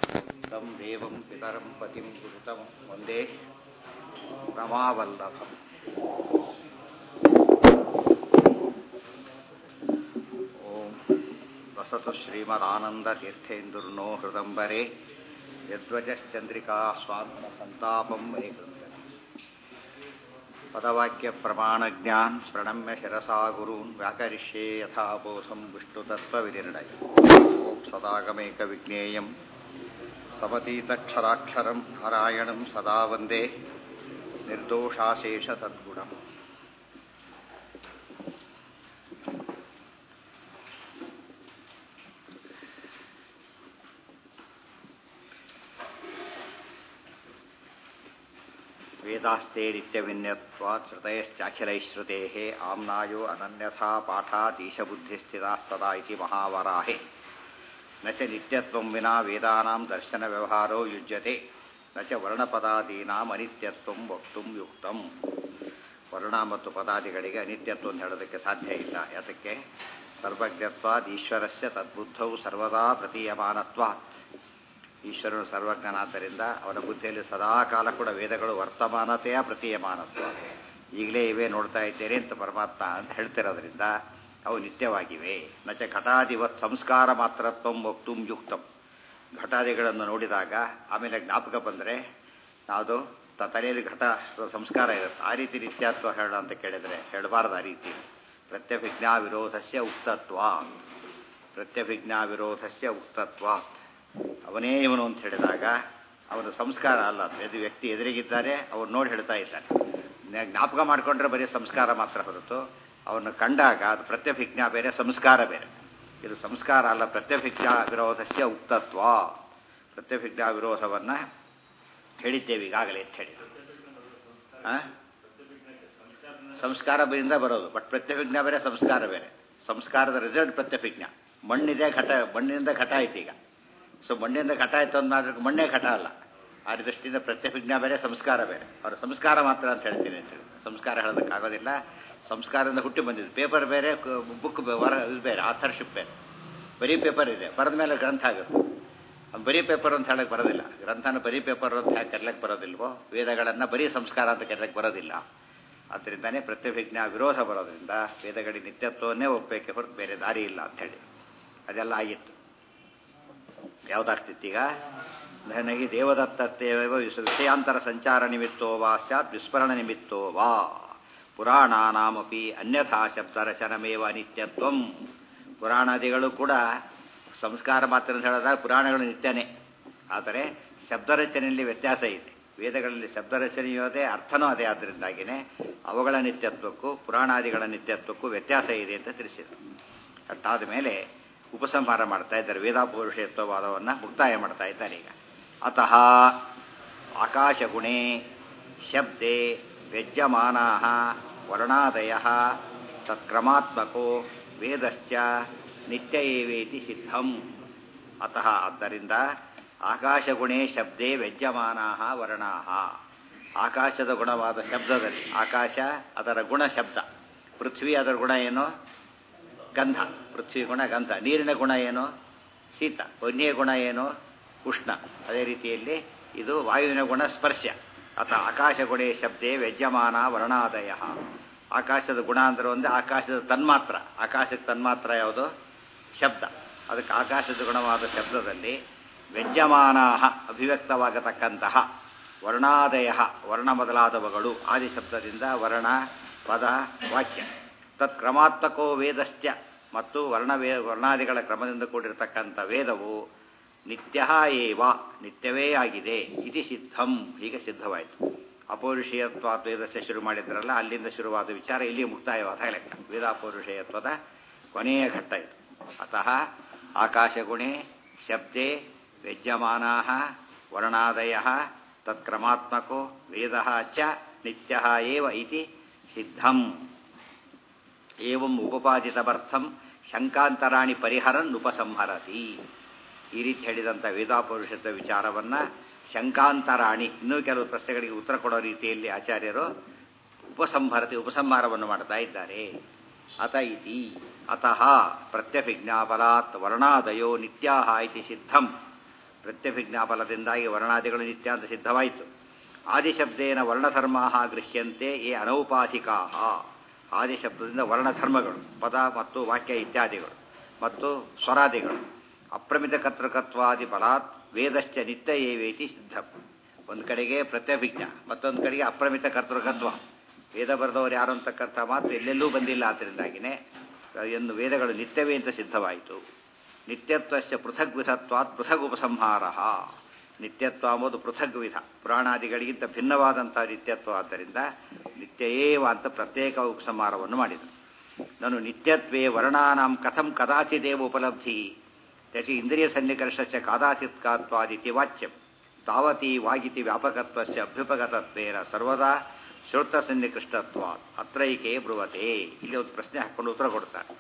तं देवं पितरं पतिं गुरुतं वन्दे रमावल्लभम् ॐ वसतु श्रीमदानन्दतीर्थेन्दुर्नो हृदम्बरे यद्वजश्चन्द्रिका स्वात्मसन्तापं वैकृत्यति पदवाक्यप्रमाणज्ञान् प्रणम्य शिरसा गुरून् व्याकरिष्ये यथा बोधं विष्णुतत्त्वविनिर्णय ॐ सदागमेकविज्ञेयं समतीतक्षराक्षरं नारायणं सदा वन्दे निर्दोषाशेषतद्गुणम् वेदास्ते नित्यविन्यत्वात् श्रुतयश्चाखिलैश्रुतेः आम्नायो अनन्यथा पाठातीशबुद्धिस्थिताः सदा इति महावराहे न च नित्यत्वं विना वेदानां दर्शनव्यवहारो युज्यते न च ವರ್ಣಪದಾದೀನಾಂ ಅನಿತ್ಯತ್ವಂ ವಕ್ತುಂ ಯುಕ್ತಂ ವರ್ಣ ಮತ್ತು ಪದಾದಿಗಳಿಗೆ ಅನಿತ್ಯತ್ವ ಹೇಳೋದಕ್ಕೆ ಸಾಧ್ಯ ಇಲ್ಲ ಯಾತಕ್ಕೆ ಸರ್ವಜ್ಞತ್ವಾದ್ ಈಶ್ವರಸ್ಯ ತದ್ಬುದ್ಧೌ ಸರ್ವದಾ ಪ್ರತೀಯಮಾನತ್ವಾತ್ ಈಶ್ವರನು ಸರ್ವಜ್ಞನಾದ್ದರಿಂದ ಅವನ ಬುದ್ಧಿಯಲ್ಲಿ ಸದಾ ಕಾಲ ಕೂಡ ವೇದಗಳು ವರ್ತಮಾನತೆಯ ಪ್ರತೀಯಮಾನತ್ವ ಈಗಲೇ ಇವೆ ನೋಡ್ತಾ ಇದ್ದೇನೆ ಅಂತ ಪರಮಾತ್ಮ ಅಂತ ಹೇಳ್ತಿರೋದ್ರಿಂದ ಅವು ನಿತ್ಯವಾಗಿವೆ ನಚ ಘಟಾದಿವತ್ ಸಂಸ್ಕಾರ ಮಾತ್ರತ್ವಂ ವಕ್ತುಂ ಯುಕ್ತಂ ಘಟಾದಿಗಳನ್ನು ನೋಡಿದಾಗ ಆಮೇಲೆ ಜ್ಞಾಪಕ ಬಂದರೆ ಯಾವುದು ತಲೆಯಲ್ಲಿ ಘಟ ಸಂಸ್ಕಾರ ಇರುತ್ತೆ ಆ ರೀತಿ ನಿತ್ಯತ್ವ ಹೇಳ ಅಂತ ಕೇಳಿದರೆ ಹೇಳಬಾರ್ದು ಆ ರೀತಿ ಪ್ರತ್ಯಭಿಜ್ಞಾ ವಿರೋಧಸ್ಯ ಉಕ್ತತ್ವ ಪ್ರತ್ಯಭಿಜ್ಞಾ ವಿರೋಧಸ್ಯ ಉಕ್ತತ್ವ ಅವನೇ ಇವನು ಅಂತ ಹೇಳಿದಾಗ ಅವನ ಸಂಸ್ಕಾರ ಅಲ್ಲ ಅದು ವ್ಯಕ್ತಿ ಎದುರಿಗಿದ್ದಾರೆ ಅವ್ರು ನೋಡಿ ಹೇಳ್ತಾ ಇದ್ದಾನೆ ಜ್ಞಾಪಕ ಮಾಡಿಕೊಂಡ್ರೆ ಬರೀ ಸಂಸ್ಕಾರ ಮಾತ್ರ ಹೊರತು ಅವನು ಕಂಡಾಗ ಅದು ಪ್ರತ್ಯಭಿಜ್ಞಾ ಬೇರೆ ಸಂಸ್ಕಾರ ಬೇರೆ ಇದು ಸಂಸ್ಕಾರ ಅಲ್ಲ ಪ್ರತ್ಯಭಿಜ್ಞಾ ವಿರೋಧಸ್ಯ ಉಕ್ತತ್ವ ಪ್ರತ್ಯಭಿಜ್ಞಾ ವಿರೋಧವನ್ನು ಹೇಳಿದ್ದೇವೆ ಈಗಾಗಲೇ ಅಂತ ಹೇಳಿ ಸಂಸ್ಕಾರ ಬರಿಂದ ಬರೋದು ಬಟ್ ಪ್ರತ್ಯಭಿಜ್ಞಾ ಬೇರೆ ಸಂಸ್ಕಾರ ಬೇರೆ ಸಂಸ್ಕಾರದ ರಿಸಲ್ಟ್ ಪ್ರತ್ಯಭಿಜ್ಞಾ ಮಣ್ಣಿದೆ ಘಟ ಮಣ್ಣಿನಿಂದ ಘಟ ಆಯ್ತು ಈಗ ಸೊ ಮಣ್ಣಿಂದ ಘಟ ಆಯ್ತು ಅಂದಾಗ ಮಣ್ಣೇ ಘಟ ಅಲ್ಲ ಆ ದೃಷ್ಟಿಯಿಂದ ಪ್ರತ್ಯಭಿಜ್ಞಾ ಬೇರೆ ಸಂಸ್ಕಾರ ಬೇರೆ ಅವರ ಸಂಸ್ಕಾರ ಮಾತ್ರ ಅಂತ ಹೇಳ್ತೀನಿ ಅಂತ ಹೇಳಿ ಸಂಸ್ಕಾರ ಹೇಳೋದಕ್ಕಾಗೋದಿಲ್ಲ ಸಂಸ್ಕಾರದಿಂದ ಹುಟ್ಟಿ ಬಂದಿದ್ದು ಪೇಪರ್ ಬೇರೆ ಬುಕ್ ವರ ಇದು ಬೇರೆ ಆಥರ್ಶಿಪ್ ಬೇರೆ ಬರೀ ಪೇಪರ್ ಇದೆ ಬರೆದ ಮೇಲೆ ಗ್ರಂಥ ಆಗುತ್ತೆ ಬರೀ ಪೇಪರ್ ಅಂತ ಹೇಳಕ್ಕೆ ಬರೋದಿಲ್ಲ ಗ್ರಂಥನ ಬರೀ ಪೇಪರ್ ಅಂತ ಹೇಗೆ ಕರ್ಲಕ್ಕೆ ಬರೋದಿಲ್ವೋ ವೇದಗಳನ್ನು ಬರೀ ಸಂಸ್ಕಾರ ಅಂತ ಕರ್ಲಕ್ಕೆ ಬರೋದಿಲ್ಲ ಆದ್ದರಿಂದನೇ ಪ್ರತ್ಯಭಿಜ್ಞಾ ವಿರೋಧ ಬರೋದ್ರಿಂದ ವೇದಗಳಿಗೆ ನಿತ್ಯತ್ವವನ್ನೇ ಒಪ್ಪಬೇಕೆ ಹೊರತು ಬೇರೆ ದಾರಿ ಇಲ್ಲ ಅಂಥೇಳಿ ಅದೆಲ್ಲ ಆಗಿತ್ತು ಯಾವುದಾಗ್ತಿತ್ತು ಈಗ ನನಗೆ ದೇವದತ್ತತ್ತೇವ ವಿಷಯಾಂತರ ಸಂಚಾರ ನಿಮಿತ್ತೋ ವಾ ಸ್ಯಾತ್ ವಿಸ್ಮರಣ ನಿಮಿತ್ತೋ ವಾ ಪುರಾಣಾನಾಮಪಿ ಅನ್ಯಥಾ ಶಬ್ದರಚನಮೇವ ನಿತ್ಯತ್ವಂ ಪುರಾಣಾದಿಗಳು ಕೂಡ ಸಂಸ್ಕಾರ ಮಾತ್ರ ಅಂತ ಹೇಳಿದಾಗ ಪುರಾಣಗಳು ನಿತ್ಯನೇ ಆದರೆ ಶಬ್ದರಚನೆಯಲ್ಲಿ ವ್ಯತ್ಯಾಸ ಇದೆ ವೇದಗಳಲ್ಲಿ ಶಬ್ದರಚನೆಯೂ ಅದೇ ಅರ್ಥನೂ ಅದೇ ಆದ್ದರಿಂದಾಗಿಯೇ ಅವುಗಳ ನಿತ್ಯತ್ವಕ್ಕೂ ಪುರಾಣಾದಿಗಳ ನಿತ್ಯತ್ವಕ್ಕೂ ವ್ಯತ್ಯಾಸ ಇದೆ ಅಂತ ತಿಳಿಸಿದರು ಅಷ್ಟಾದ ಮೇಲೆ ಉಪಸಂಹಾರ ಮಾಡ್ತಾ ಇದ್ದಾರೆ ವೇದಾಪೌರುಷತ್ವವಾದವನ್ನು ಮುಕ್ತಾಯ ಮಾಡ್ತಾ ಇದ್ದಾರೆ ಈಗ ಅತಃ ಆಕಾಶಗುಣೆ ಶಬ್ದೆ ವ್ಯಜ್ಯಮಾನಾ ವರ್ಣಾದಯ ತತ್ಕ್ರಮಾತ್ಮಕೋ ವೇದಶ್ಚ ನಿತ್ಯ ಏವೇತಿ ಸಿದ್ಧಂ ಅತಃ ಆದ್ದರಿಂದ ಆಕಾಶಗುಣೇ ಶಬ್ದೇ ವ್ಯಜ್ಯಮಾನಾ ವರ್ಣಾ ಆಕಾಶದ ಗುಣವಾದ ಶಬ್ದದಲ್ಲಿ ಆಕಾಶ ಅದರ ಗುಣ ಶಬ್ದ ಪೃಥ್ವಿ ಅದರ ಗುಣ ಏನು ಗಂಧ ಪೃಥ್ವಿ ಗುಣ ಗಂಧ ನೀರಿನ ಗುಣ ಏನು ಶೀತ ವನ್ಯ ಗುಣ ಏನು ಉಷ್ಣ ಅದೇ ರೀತಿಯಲ್ಲಿ ಇದು ವಾಯುವಿನ ಗುಣ ಸ್ಪರ್ಶ ಅಥ ಆಕಾಶ ಗುಣೇ ಶಬ್ದೇ ವ್ಯಜ್ಯಮಾನ ವರ್ಣಾದಯ ಆಕಾಶದ ಗುಣ ಅಂದ್ರೆ ಒಂದೇ ಆಕಾಶದ ತನ್ಮಾತ್ರ ಆಕಾಶದ ತನ್ಮಾತ್ರ ಯಾವುದು ಶಬ್ದ ಅದಕ್ಕೆ ಆಕಾಶದ ಗುಣವಾದ ಶಬ್ದದಲ್ಲಿ ವ್ಯಜ್ಯಮಾನ ಅಭಿವ್ಯಕ್ತವಾಗತಕ್ಕಂತಹ ವರ್ಣಾದಯ ವರ್ಣ ಮೊದಲಾದವುಗಳು ಆದಿ ಶಬ್ದದಿಂದ ವರ್ಣ ಪದ ವಾಕ್ಯ ತತ್ ಕ್ರಮಾತ್ಮಕೋ ವೇದಶ್ಚ ಮತ್ತು ವರ್ಣವೇ ವರ್ಣಾದಿಗಳ ಕ್ರಮದಿಂದ ಕೂಡಿರತಕ್ಕಂಥ ವೇದವು ನಿತ್ಯ ಏವ ನಿತ್ಯವೇ ಆಗಿದೆ ಇದು ಸಿದ್ಧಂ ಹೀಗೆ ಸಿದ್ಧವಾಯಿತು ಅಪೌರುಷೇಯತ್ವ ವೇದಸ್ಯ ಶುರು ಮಾಡಿದ್ರಲ್ಲ ಅಲ್ಲಿಂದ ಶುರುವಾದ ವಿಚಾರ ಇಲ್ಲಿ ಮುಕ್ತಾಯವಾದ ಲೆಕ್ಕ ವೇದಾಪೌರುಷೇಯತ್ವದ ಕೊನೆಯ ಘಟ್ಟ ಇದು ಅತಃ ಆಕಾಶಗುಣೆ ಶಬ್ದೆ ವ್ಯಜ್ಯಮಾನಾ ವರ್ಣಾದಯ ತತ್ಕ್ರಮಾತ್ಮಕೋ ವೇದ ಚ ನಿತ್ಯ ಏವ ಇತಿ ಸಿದ್ಧಂ ಏವಂ ಉಪಪಾದಿತವರ್ಥಂ ಶಂಕಾಂತರಾಣಿ ಪರಿಹರನ್ ಉಪಸಂಹರತಿ ಈ ರೀತಿ ಹೇಳಿದಂಥ ವೇದಾಪುರುಷತ್ವ ವಿಚಾರವನ್ನು ಶಂಕಾಂತರಾಣಿ ಇನ್ನೂ ಕೆಲವು ಪ್ರಶ್ನೆಗಳಿಗೆ ಉತ್ತರ ಕೊಡೋ ರೀತಿಯಲ್ಲಿ ಆಚಾರ್ಯರು ಉಪಸಂಹರತಿ ಉಪಸಂಹಾರವನ್ನು ಮಾಡ್ತಾ ಇದ್ದಾರೆ ಅತ ಇತಿ ಅತಃ ಪ್ರತ್ಯಭಿಜ್ಞಾಫಲಾತ್ ವರ್ಣಾದಯೋ ನಿತ್ಯಾಹ ಇತಿ ಸಿದ್ಧಂ ಪ್ರತ್ಯಭಿಜ್ಞಾ ಫಲದಿಂದಾಗಿ ವರ್ಣಾದಿಗಳು ನಿತ್ಯ ಅಂತ ಸಿದ್ಧವಾಯಿತು ಆದಿಶಬ್ದೇನ ವರ್ಣಧರ್ಮ ಗೃಹ್ಯಂತೆ ಏ ಅನೌಪಾಧಿಕಾ ಆದಿಶಬ್ದದಿಂದ ವರ್ಣಧರ್ಮಗಳು ಪದ ಮತ್ತು ವಾಕ್ಯ ಇತ್ಯಾದಿಗಳು ಮತ್ತು ಸ್ವರಾದಿಗಳು ಅಪ್ರಮಿತ ಕರ್ತೃಕತ್ವಾದಿ ಫಲಾತ್ ವೇದಶ್ಚ ನಿತ್ಯ ಏವೇತಿ ಸಿದ್ಧ ಒಂದು ಕಡೆಗೆ ಪ್ರತ್ಯಭಿಜ್ಞ ಮತ್ತೊಂದು ಕಡೆಗೆ ಅಪ್ರಮಿತ ಕರ್ತೃಕತ್ವ ವೇದ ಬರೆದವರು ಯಾರು ಅಂತಕ್ಕಂಥ ಮಾತು ಎಲ್ಲೆಲ್ಲೂ ಬಂದಿಲ್ಲ ಆದ್ದರಿಂದಾಗಿನೇ ಎಂದು ವೇದಗಳು ನಿತ್ಯವೇ ಅಂತ ಸಿದ್ಧವಾಯಿತು ನಿತ್ಯತ್ವಸ್ಯ ಪೃಥಗ್ ವಿಧತ್ವಾತ್ ಪೃಥಗ್ ಉಪಸಂಹಾರ ನಿತ್ಯತ್ವ ಅಂಬುದು ಪೃಥಗ್ ವಿಧ ಪುರಾಣಾದಿಗಳಿಗಿಂತ ಭಿನ್ನವಾದಂಥ ನಿತ್ಯತ್ವ ಆದ್ದರಿಂದ ನಿತ್ಯೇವ ಅಂತ ಪ್ರತ್ಯೇಕ ಉಪಸಂಹಾರವನ್ನು ಮಾಡಿದರು ನಾನು ನಿತ್ಯತ್ವೇ ವರ್ಣಾನಾಂ ಕಥಂ ಕದಾಚಿದೇವ ಉಪಲಬ್ಧಿ ತಚಿ ಇಂದ್ರಿಯ ಸನ್ನಿಕರ್ಷಸ್ಯ ಕಾದಾಚಿತ್ಕಾತ್ವಾದಿತಿ ವಾಚ್ಯಂ ತಾವತಿ ವಾಗಿತಿ ವ್ಯಾಪಕತ್ವಸ್ಯ ಅಭ್ಯುಪಗತತ್ವೇನ ಸರ್ವದಾ ಶ್ರೋತ ಸನ್ನಿಕೃಷ್ಟತ್ವ ಅತ್ರೈಕೆ ಬ್ರುವತೆ ಇಲ್ಲಿ ಒಂದು ಪ್ರಶ್ನೆ ಹಾಕೊಂಡು ಉತ್ತರ ಕೊಡ್ತಾರೆ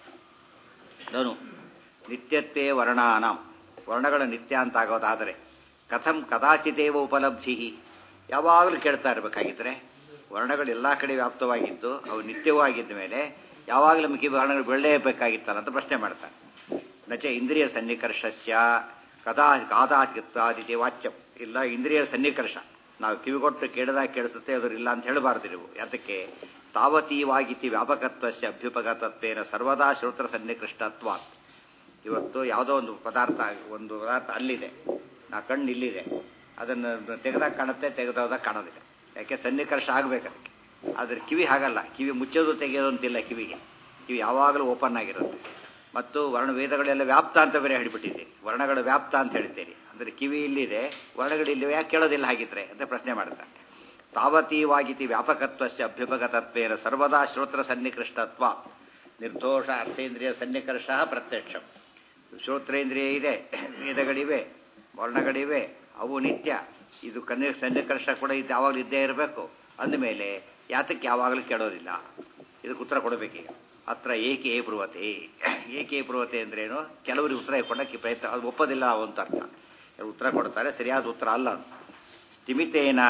ನಾನು ನಿತ್ಯತ್ವೇ ವರ್ಣಾನಾಂ ವರ್ಣಗಳ ನಿತ್ಯ ಅಂತಾಗೋದಾದರೆ ಕಥಂ ಕದಾಚಿದೇವ ಉಪಲಬ್ಧಿ ಯಾವಾಗಲೂ ಕೇಳ್ತಾ ಇರಬೇಕಾಗಿದ್ರೆ ವರ್ಣಗಳು ಎಲ್ಲ ಕಡೆ ವ್ಯಾಪ್ತವಾಗಿದ್ದು ಅವು ನಿತ್ಯವೂ ಆಗಿದ್ದ ಮೇಲೆ ಯಾವಾಗಲೂ ಮಿಕ್ಕಿ ವರ್ಣಗಳು ಬೆಳೆಯಬೇಕಾಗಿತ್ತಲ್ಲ ಅಂತ ಪ್ರಶ್ನೆ ಮಾಡ್ತಾರೆ ನಚ ಇಂದ್ರಿಯ ಸನ್ನಿಕರ್ಷಸ್ಯ ಕದಾ ಕಾದಾಚಿತ್ತಾದಿತಿ ವಾಚ್ಯಂ ಇಲ್ಲ ಇಂದ್ರಿಯ ಸನ್ನಿಕರ್ಷ ನಾವು ಕಿವಿಗೊಟ್ಟು ಕೇಳದಾಗ ಕೇಳಿಸುತ್ತೆ ಇಲ್ಲ ಅಂತ ಹೇಳಬಾರ್ದು ನೀವು ಯಾತಕ್ಕೆ ತಾವತೀವಾಗಿತಿ ವ್ಯಾಪಕತ್ವಸ್ಯ ಅಭ್ಯುಪಗತತ್ವೇನ ಸರ್ವದಾ ಶ್ರೋತ್ರ ಸನ್ನಿಕೃಷ್ಟತ್ವ ಇವತ್ತು ಯಾವುದೋ ಒಂದು ಪದಾರ್ಥ ಒಂದು ಪದಾರ್ಥ ಅಲ್ಲಿದೆ ನಾ ಕಣ್ಣು ಇಲ್ಲಿದೆ ಅದನ್ನು ತೆಗೆದಾಗ ಕಾಣುತ್ತೆ ತೆಗೆದಾಗ ಕಾಣೋದಿಲ್ಲ ಯಾಕೆ ಸನ್ನಿಕರ್ಷ ಆಗಬೇಕು ಅದಕ್ಕೆ ಆದರೆ ಕಿವಿ ಹಾಗಲ್ಲ ಕಿವಿ ಮುಚ್ಚೋದು ತೆಗೆಯೋದು ಅಂತಿಲ್ಲ ಕಿವಿಗೆ ಕಿವಿ ಯಾವಾಗಲೂ ಓಪನ್ ಆಗಿರುತ್ತೆ ಮತ್ತು ವರ್ಣ ವೇದಗಳೆಲ್ಲ ವ್ಯಾಪ್ತ ಅಂತ ಬೇರೆ ಹೇಳಿಬಿಟ್ಟಿದ್ದೀರಿ ವರ್ಣಗಳು ವ್ಯಾಪ್ತ ಅಂತ ಹೇಳ್ತೀರಿ ಅಂದರೆ ಕಿವಿ ಇಲ್ಲಿದೆ ವರ್ಣಗಳು ಇಲ್ಲಿ ಯಾಕೆ ಕೇಳೋದಿಲ್ಲ ಹಾಗಿದ್ರೆ ಅಂತ ಪ್ರಶ್ನೆ ಮಾಡ್ತಾರೆ ತಾವತೀವಾಗಿತಿ ವ್ಯಾಪಕತ್ವಸ್ಯ ಅಭ್ಯುಪಗತತ್ವೇನ ಸರ್ವದಾ ಶ್ರೋತ್ರ ಸನ್ನಿಕೃಷ್ಟತ್ವ ನಿರ್ದೋಷ ಅರ್ಥೇಂದ್ರಿಯ ಸನ್ನಿಕರ್ಷ ಪ್ರತ್ಯಕ್ಷ ಶ್ರೋತ್ರೇಂದ್ರಿಯ ಇದೆ ವೇದಗಳಿವೆ ವರ್ಣಗಳಿವೆ ಅವು ನಿತ್ಯ ಇದು ಕನ್ಯ ಸನ್ನಿಕರ್ಷ ಕೂಡ ಇದು ಯಾವಾಗಲೂ ಇದ್ದೇ ಇರಬೇಕು ಅಂದಮೇಲೆ ಯಾತಕ್ಕೆ ಯಾವಾಗಲೂ ಕೇಳೋದಿಲ್ಲ ಇದಕ್ಕೆ ಉತ್ತರ ಕೊಡಬೇಕೀಗ ಹತ್ರ ಏಕೆ ಬ್ರುವತೆ ಏಕೆ ಬ್ರುವತೆ ಅಂದ್ರೇನು ಕೆಲವರಿಗೆ ಉತ್ತರ ಕೊಡೋಕ್ಕೆ ಪ್ರಯತ್ನ ಅದು ಒಪ್ಪೋದಿಲ್ಲ ಅಂತ ಅರ್ಥ ಉತ್ತರ ಕೊಡ್ತಾರೆ ಸರಿಯಾದ ಉತ್ತರ ಅಲ್ಲ ಸ್ಥಿಮಿತೇನ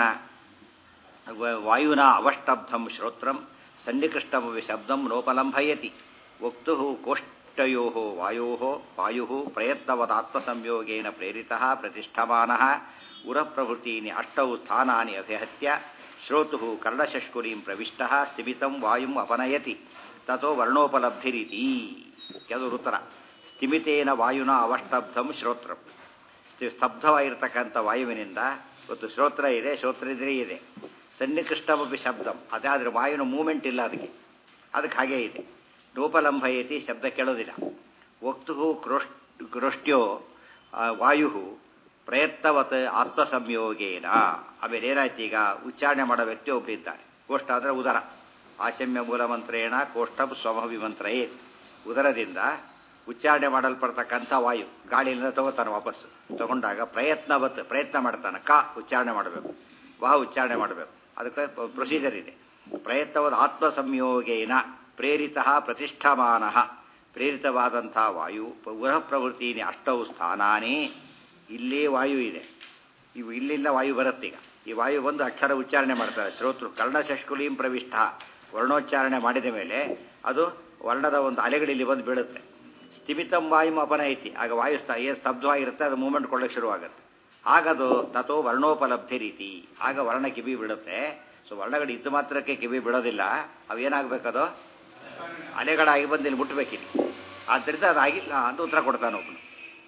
ವಾಯುನ ಅವಷ್ಟಬ್ಧಂ ಶ್ರೋತ್ರಂ ಸನ್ನಿಕೃಷ್ಟಮಿ ಶಬ್ದಂ ನೋಪಲಂಭಯತಿ ವಕ್ತು ಕೋಷ್ಟಯೋ ವಾಯೋ ವಾಯು ಪ್ರಯತ್ನವದಾತ್ಮಸಂಯೋಗೇನ ಪ್ರೇರಿತ ಪ್ರತಿಷ್ಠಮಾನ ಉರಪ್ರಭೃತೀನಿ ಅಷ್ಟೌ ಸ್ಥಾನಾನಿ ಅಭಿಹತ್ಯ ಶ್ರೋತು ಕರ್ಣಶಷ್ಕುರೀಂ ಪ್ರವಿಷ್ಟ ಸ್ಥಿಮಿತಂ ವಾಯುಂ ಅಪನಯತಿ ತಥೋ ವರ್ಣೋಪಲಬ್ಧಿರಿತಿ ಕೆಲವರು ಉತ್ತರ ಸ್ಥಿಮಿತೇನ ವಾಯುನ ಅವಷ್ಟಬ್ಧಂ ಶ್ರೋತ್ರಂ ಸ್ತಬ್ಧವಾಗಿರ್ತಕ್ಕಂಥ ವಾಯುವಿನಿಂದ ಇವತ್ತು ಶ್ರೋತ್ರ ಇದೆ ಶ್ರೋತ್ರೇಂದ್ರಿಯ ಇದೆ ಸನ್ನಿಕೃಷ್ಟಮಪಿ ಶಬ್ದಂ ಅದಾದರೆ ವಾಯುವಿನ ಮೂಮೆಂಟ್ ಇಲ್ಲ ಅದಕ್ಕೆ ಅದಕ್ಕೆ ಹಾಗೇ ಇದೆ ನೋಪಲಂಭಯತಿ ಶಬ್ದ ಕೇಳೋದಿಲ್ಲ ವಕ್ತು ಕ್ರೋಶ್ ಕ್ರೋಷ್ಟ್ಯೋ ವಾಯು ಪ್ರಯತ್ನವತ್ ಆತ್ಮಸಂಯೋಗೇನ ಆಮೇಲೆ ಏನಾಯ್ತು ಈಗ ಉಚ್ಚಾರಣೆ ಮಾಡೋ ವ್ಯಕ್ತಿ ಒಬ್ಬರಿದ್ದಾರೆ ಕೋಷ್ಠ ಅಂದರೆ ಉದರ ಆಚಮ್ಯ ಮೂಲಮಂತ್ರೇಣ ಕೋಷ್ಠಂ ಸ್ವಮವಿಮಂತ್ರಯೇ ಉದರದಿಂದ ಉಚ್ಚಾರಣೆ ಮಾಡಲ್ಪಡ್ತಕ್ಕಂಥ ವಾಯು ಗಾಳಿಯಿಂದ ತಗೋತಾನೆ ವಾಪಸ್ಸು ತಗೊಂಡಾಗ ಪ್ರಯತ್ನವತ್ ಪ್ರಯತ್ನ ಮಾಡ್ತಾನೆ ಕ ಉಚ್ಚಾರಣೆ ಮಾಡಬೇಕು ವಾ ಉಚ್ಚಾರಣೆ ಮಾಡಬೇಕು ಅದಕ್ಕೆ ಪ್ರೊಸೀಜರ್ ಇದೆ ಪ್ರಯತ್ನವಾದ ಆತ್ಮ ಸಂಯೋಗೇನ ಪ್ರೇರಿತ ಪ್ರತಿಷ್ಠಮಾನ ಪ್ರೇರಿತವಾದಂಥ ವಾಯು ಉರಃ ಪ್ರವೃತ್ತೀನಿ ಅಷ್ಟವು ಸ್ಥಾನಾನೇ ಇಲ್ಲೇ ವಾಯು ಇದೆ ಇವು ಇಲ್ಲಿಂದ ವಾಯು ಬರುತ್ತೀಗ ಈ ವಾಯು ಒಂದು ಅಕ್ಷರ ಉಚ್ಚಾರಣೆ ಮಾಡ್ತಾರೆ ಶ್ರೋತೃ ಕರ್ಣಶಷ್ಕುಲೀಂ ಪ್ರವಿಷ್ಟ ವರ್ಣೋಚ್ಚಾರಣೆ ಮಾಡಿದ ಮೇಲೆ ಅದು ವರ್ಣದ ಒಂದು ಅಲೆಗಳಿಲ್ಲಿ ಬಂದು ಬೀಳುತ್ತೆ ಸ್ಥಿಮಿತಂ ವಾಯು ಅಪನ ಐತಿ ಆಗ ವಾಯು ಸ್ಥ ಏನು ಸ್ತಬ್ಧವಾಗಿರುತ್ತೆ ಅದು ಮೂಮೆಂಟ್ ಕೊಡೋಕ್ಕೆ ಶುರುವಾಗುತ್ತೆ ಆಗದು ತಥೋ ವರ್ಣೋಪಲಬ್ಧಿ ರೀತಿ ಆಗ ವರ್ಣ ಕಿವಿ ಬಿಡುತ್ತೆ ಸೊ ವರ್ಣಗಳು ಇದ್ದು ಮಾತ್ರಕ್ಕೆ ಕಿವಿ ಬಿಡೋದಿಲ್ಲ ಅವೇನಾಗಬೇಕದು ಅಲೆಗಳಾಗಿ ಬಂದು ಇಲ್ಲಿ ಮುಟ್ಟಬೇಕಿಲ್ಲಿ ಆದ್ದರಿಂದ ಅದಾಗಿಲ್ಲ ಅಂತ ಉತ್ತರ ಕೊಡ್ತಾನೆ ಒಬ್ಬನು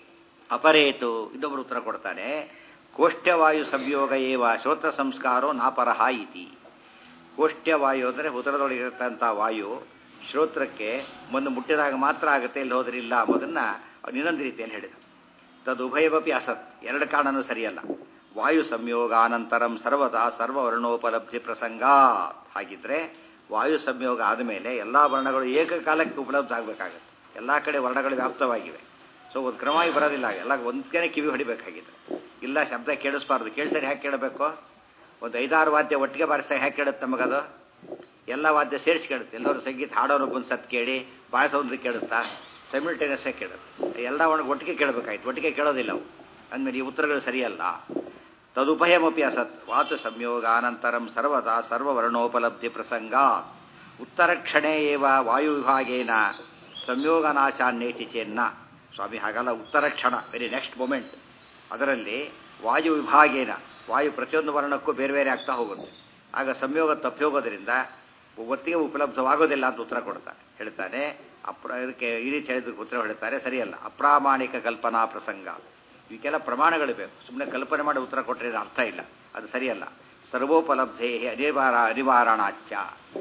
ಅಪರೇತು ಇನ್ನೊಬ್ಬರು ಉತ್ತರ ಕೊಡ್ತಾನೆ ಕೋಷ್ಠವಾಯು ಸಂಯೋಗ ಏವ ಶ್ರೋತ್ರ ಸಂಸ್ಕಾರೋ ನಾಪರಹ ಇತಿ ಕೋಷ್ಠವಾಯು ಅಂದರೆ ಉದರದೊಳಗಿರತಕ್ಕಂಥ ವಾಯು ಶ್ರೋತ್ರಕ್ಕೆ ಒಂದು ಮುಟ್ಟಿದಾಗ ಮಾತ್ರ ಆಗುತ್ತೆ ಇಲ್ಲಿ ಹೋದ್ರಿಲ್ಲ ಅನ್ನೋದನ್ನ ಇನ್ನೊಂದು ರೀತಿಯಲ್ಲಿ ಹೇಳಿದ ತದುಭಯವಪಿ ಅಸತ್ ಎರಡು ಕಾರಣನೂ ಸರಿಯಲ್ಲ ವಾಯು ಸಂಯೋಗಾನಂತರಂ ಸರ್ವದಾ ಸರ್ವವರ್ಣೋಪಲಬ್ಧಿ ಪ್ರಸಂಗ ಹಾಗಿದ್ರೆ ವಾಯು ಸಂಯೋಗ ಆದಮೇಲೆ ಎಲ್ಲ ವರ್ಣಗಳು ಏಕಕಾಲಕ್ಕೆ ಉಪಲಬ್ಧ ಆಗಬೇಕಾಗತ್ತೆ ಎಲ್ಲ ಕಡೆ ವರ್ಣಗಳು ವ್ಯಾಪ್ತವಾಗಿವೆ ಸೊ ಒಂದು ಕ್ರಮವಾಗಿ ಬರೋದಿಲ್ಲ ಎಲ್ಲ ಒಂದ್ಕೇನೆ ಕಿವಿ ಹೊಡಿಬೇಕಾಗಿದೆ ಇಲ್ಲ ಶಬ್ದ ಕೇಳಿಸ್ಬಾರ್ದು ಕೇಳಿಸಿದ್ರೆ ಹ್ಯಾಕೆ ಕೇಳಬೇಕು ಒಂದು ಐದಾರು ವಾದ್ಯ ಒಟ್ಟಿಗೆ ಬಾರಿಸಿದಾಗ ಹ್ಯಾಕೆ ಕೇಳುತ್ತೆ ನಮಗದು ಎಲ್ಲ ವಾದ್ಯ ಸೇರಿಸಿ ಕೇಳುತ್ತೆ ಎಲ್ಲರೂ ಸಂಗೀತ ಹಾಡೋರು ಬಂದು ಸತ್ ಕೇಳಿ ಬಾಯಿಸೋದ್ರೆ ಕೇಳುತ್ತಾ ಸೈಮಿಲ್ಟೇನಿಯಸ್ ಆಗಿ ಕೇಳುತ್ತೆ ಎಲ್ಲ ಒಳಗೆ ಒಟ್ಟಿಗೆ ಕೇಳಬೇಕಾಯ್ತು ಒಟ್ಟಿಗೆ ಕೇಳೋದಿಲ್ಲ ಅವು ಅಂದಮೇಲೆ ಈ ಉತ್ತರಗಳು ಸರಿಯಲ್ಲ ತದುಭಯಮಪಿ ಅಸತ್ ವಾತು ಸಂಯೋಗಾನಂತರಂ ಸರ್ವದಾ ಸರ್ವವರ್ಣೋಪಲಬ್ಧಿ ಪ್ರಸಂಗ ಉತ್ತರ ಕ್ಷಣೇ ಏವ ವಾಯುವಿಭಾಗೇನ ಸಂಯೋಗನಾಶಾನ್ನೇತಿ ಚೇನ್ನ ಸ್ವಾಮಿ ಹಾಗಲ್ಲ ಉತ್ತರ ಕ್ಷಣ ವೆರಿ ನೆಕ್ಸ್ಟ್ ಮೊಮೆಂಟ್ ಅದರಲ್ಲಿ ವಾಯು ವಿಭಾಗೇನ ವಾಯು ಪ್ರತಿಯೊಂದು ವರ್ಣಕ್ಕೂ ಬೇರೆ ಬೇರೆ ಆಗ್ತಾ ಹೋಗುತ್ತೆ ಆಗ ಸಂಯೋಗ ತಪ್ಪಿ ಹೋಗೋದ್ರಿಂದ ಒತ್ತಿಗೆ ಉಪಲಬ್ಧವಾಗೋದಿಲ್ಲ ಅಂತ ಉತ್ತರ ಕೊಡ್ತಾನೆ ಹೇಳ್ತಾನೆ ಅಪ್ರ ಇದಕ್ಕೆ ಈ ರೀತಿ ಹೇಳಿದಕ್ಕೆ ಉತ್ತರ ಹೇಳ್ತಾರೆ ಸರಿಯಲ್ಲ ಅಪ್ರಾಮಾಣಿಕ ಕಲ್ಪನಾ ಪ್ರಸಂಗ ಇವಕ್ಕೆಲ್ಲ ಪ್ರಮಾಣಗಳು ಬೇಕು ಸುಮ್ಮನೆ ಕಲ್ಪನೆ ಮಾಡಿ ಉತ್ತರ ಕೊಟ್ಟರೆ ಇದು ಅರ್ಥ ಇಲ್ಲ ಅದು ಸರಿಯಲ್ಲ ಸರ್ವೋಪಲಬ್ಧೇ ಅನಿವಾರ ಅನಿವಾರಣಾಚ್ಯ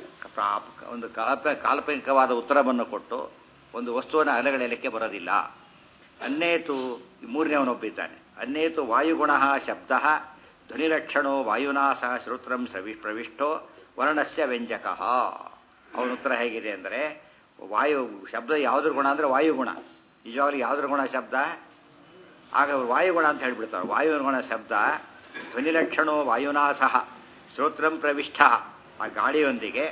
ಒಂದು ಕಾಲ್ಪ ಕಾಲ್ಪನಿಕವಾದ ಉತ್ತರವನ್ನು ಕೊಟ್ಟು ಒಂದು ವಸ್ತುವನ್ನು ಅಲೆಗಳೆಯಲಿಕ್ಕೆ ಬರೋದಿಲ್ಲ ಅನ್ನೇತು ಮೂರನೇವನೊಬ್ಬಿದ್ದಾನೆ ಅನ್ನೇತು ವಾಯುಗುಣ ಶಬ್ದ ಧ್ವನಿಲಕ್ಷಣೋ ವಾಯುನಾ ಸಹ ಶ್ರೋತ್ರಂ ಸವಿ ಪ್ರವಿಷ್ಟೋ ವರ್ಣಸ್ಯ ವ್ಯಂಜಕ ಅವನ ಉತ್ತರ ಹೇಗಿದೆ ಅಂದರೆ ವಾಯು ಶಬ್ದ ಯಾವುದ್ರ ಗುಣ ಅಂದರೆ ವಾಯುಗುಣ ನಿಜವಾಗ್ಲೂ ಯಾವುದ್ರ ಗುಣ ಶಬ್ದ ಆಗ ವಾಯುಗುಣ ಅಂತ ಹೇಳ್ಬಿಡ್ತಾರೆ ವಾಯುಗುಣ ಶಬ್ದ ಧ್ವನಿಲಕ್ಷಣೋ ವಾಯುನಾ ಸಹ ಶ್ರೋತ್ರಂ ಪ್ರವಿಷ್ಟ ಆ ಗಾಳಿಯೊಂದಿಗೆ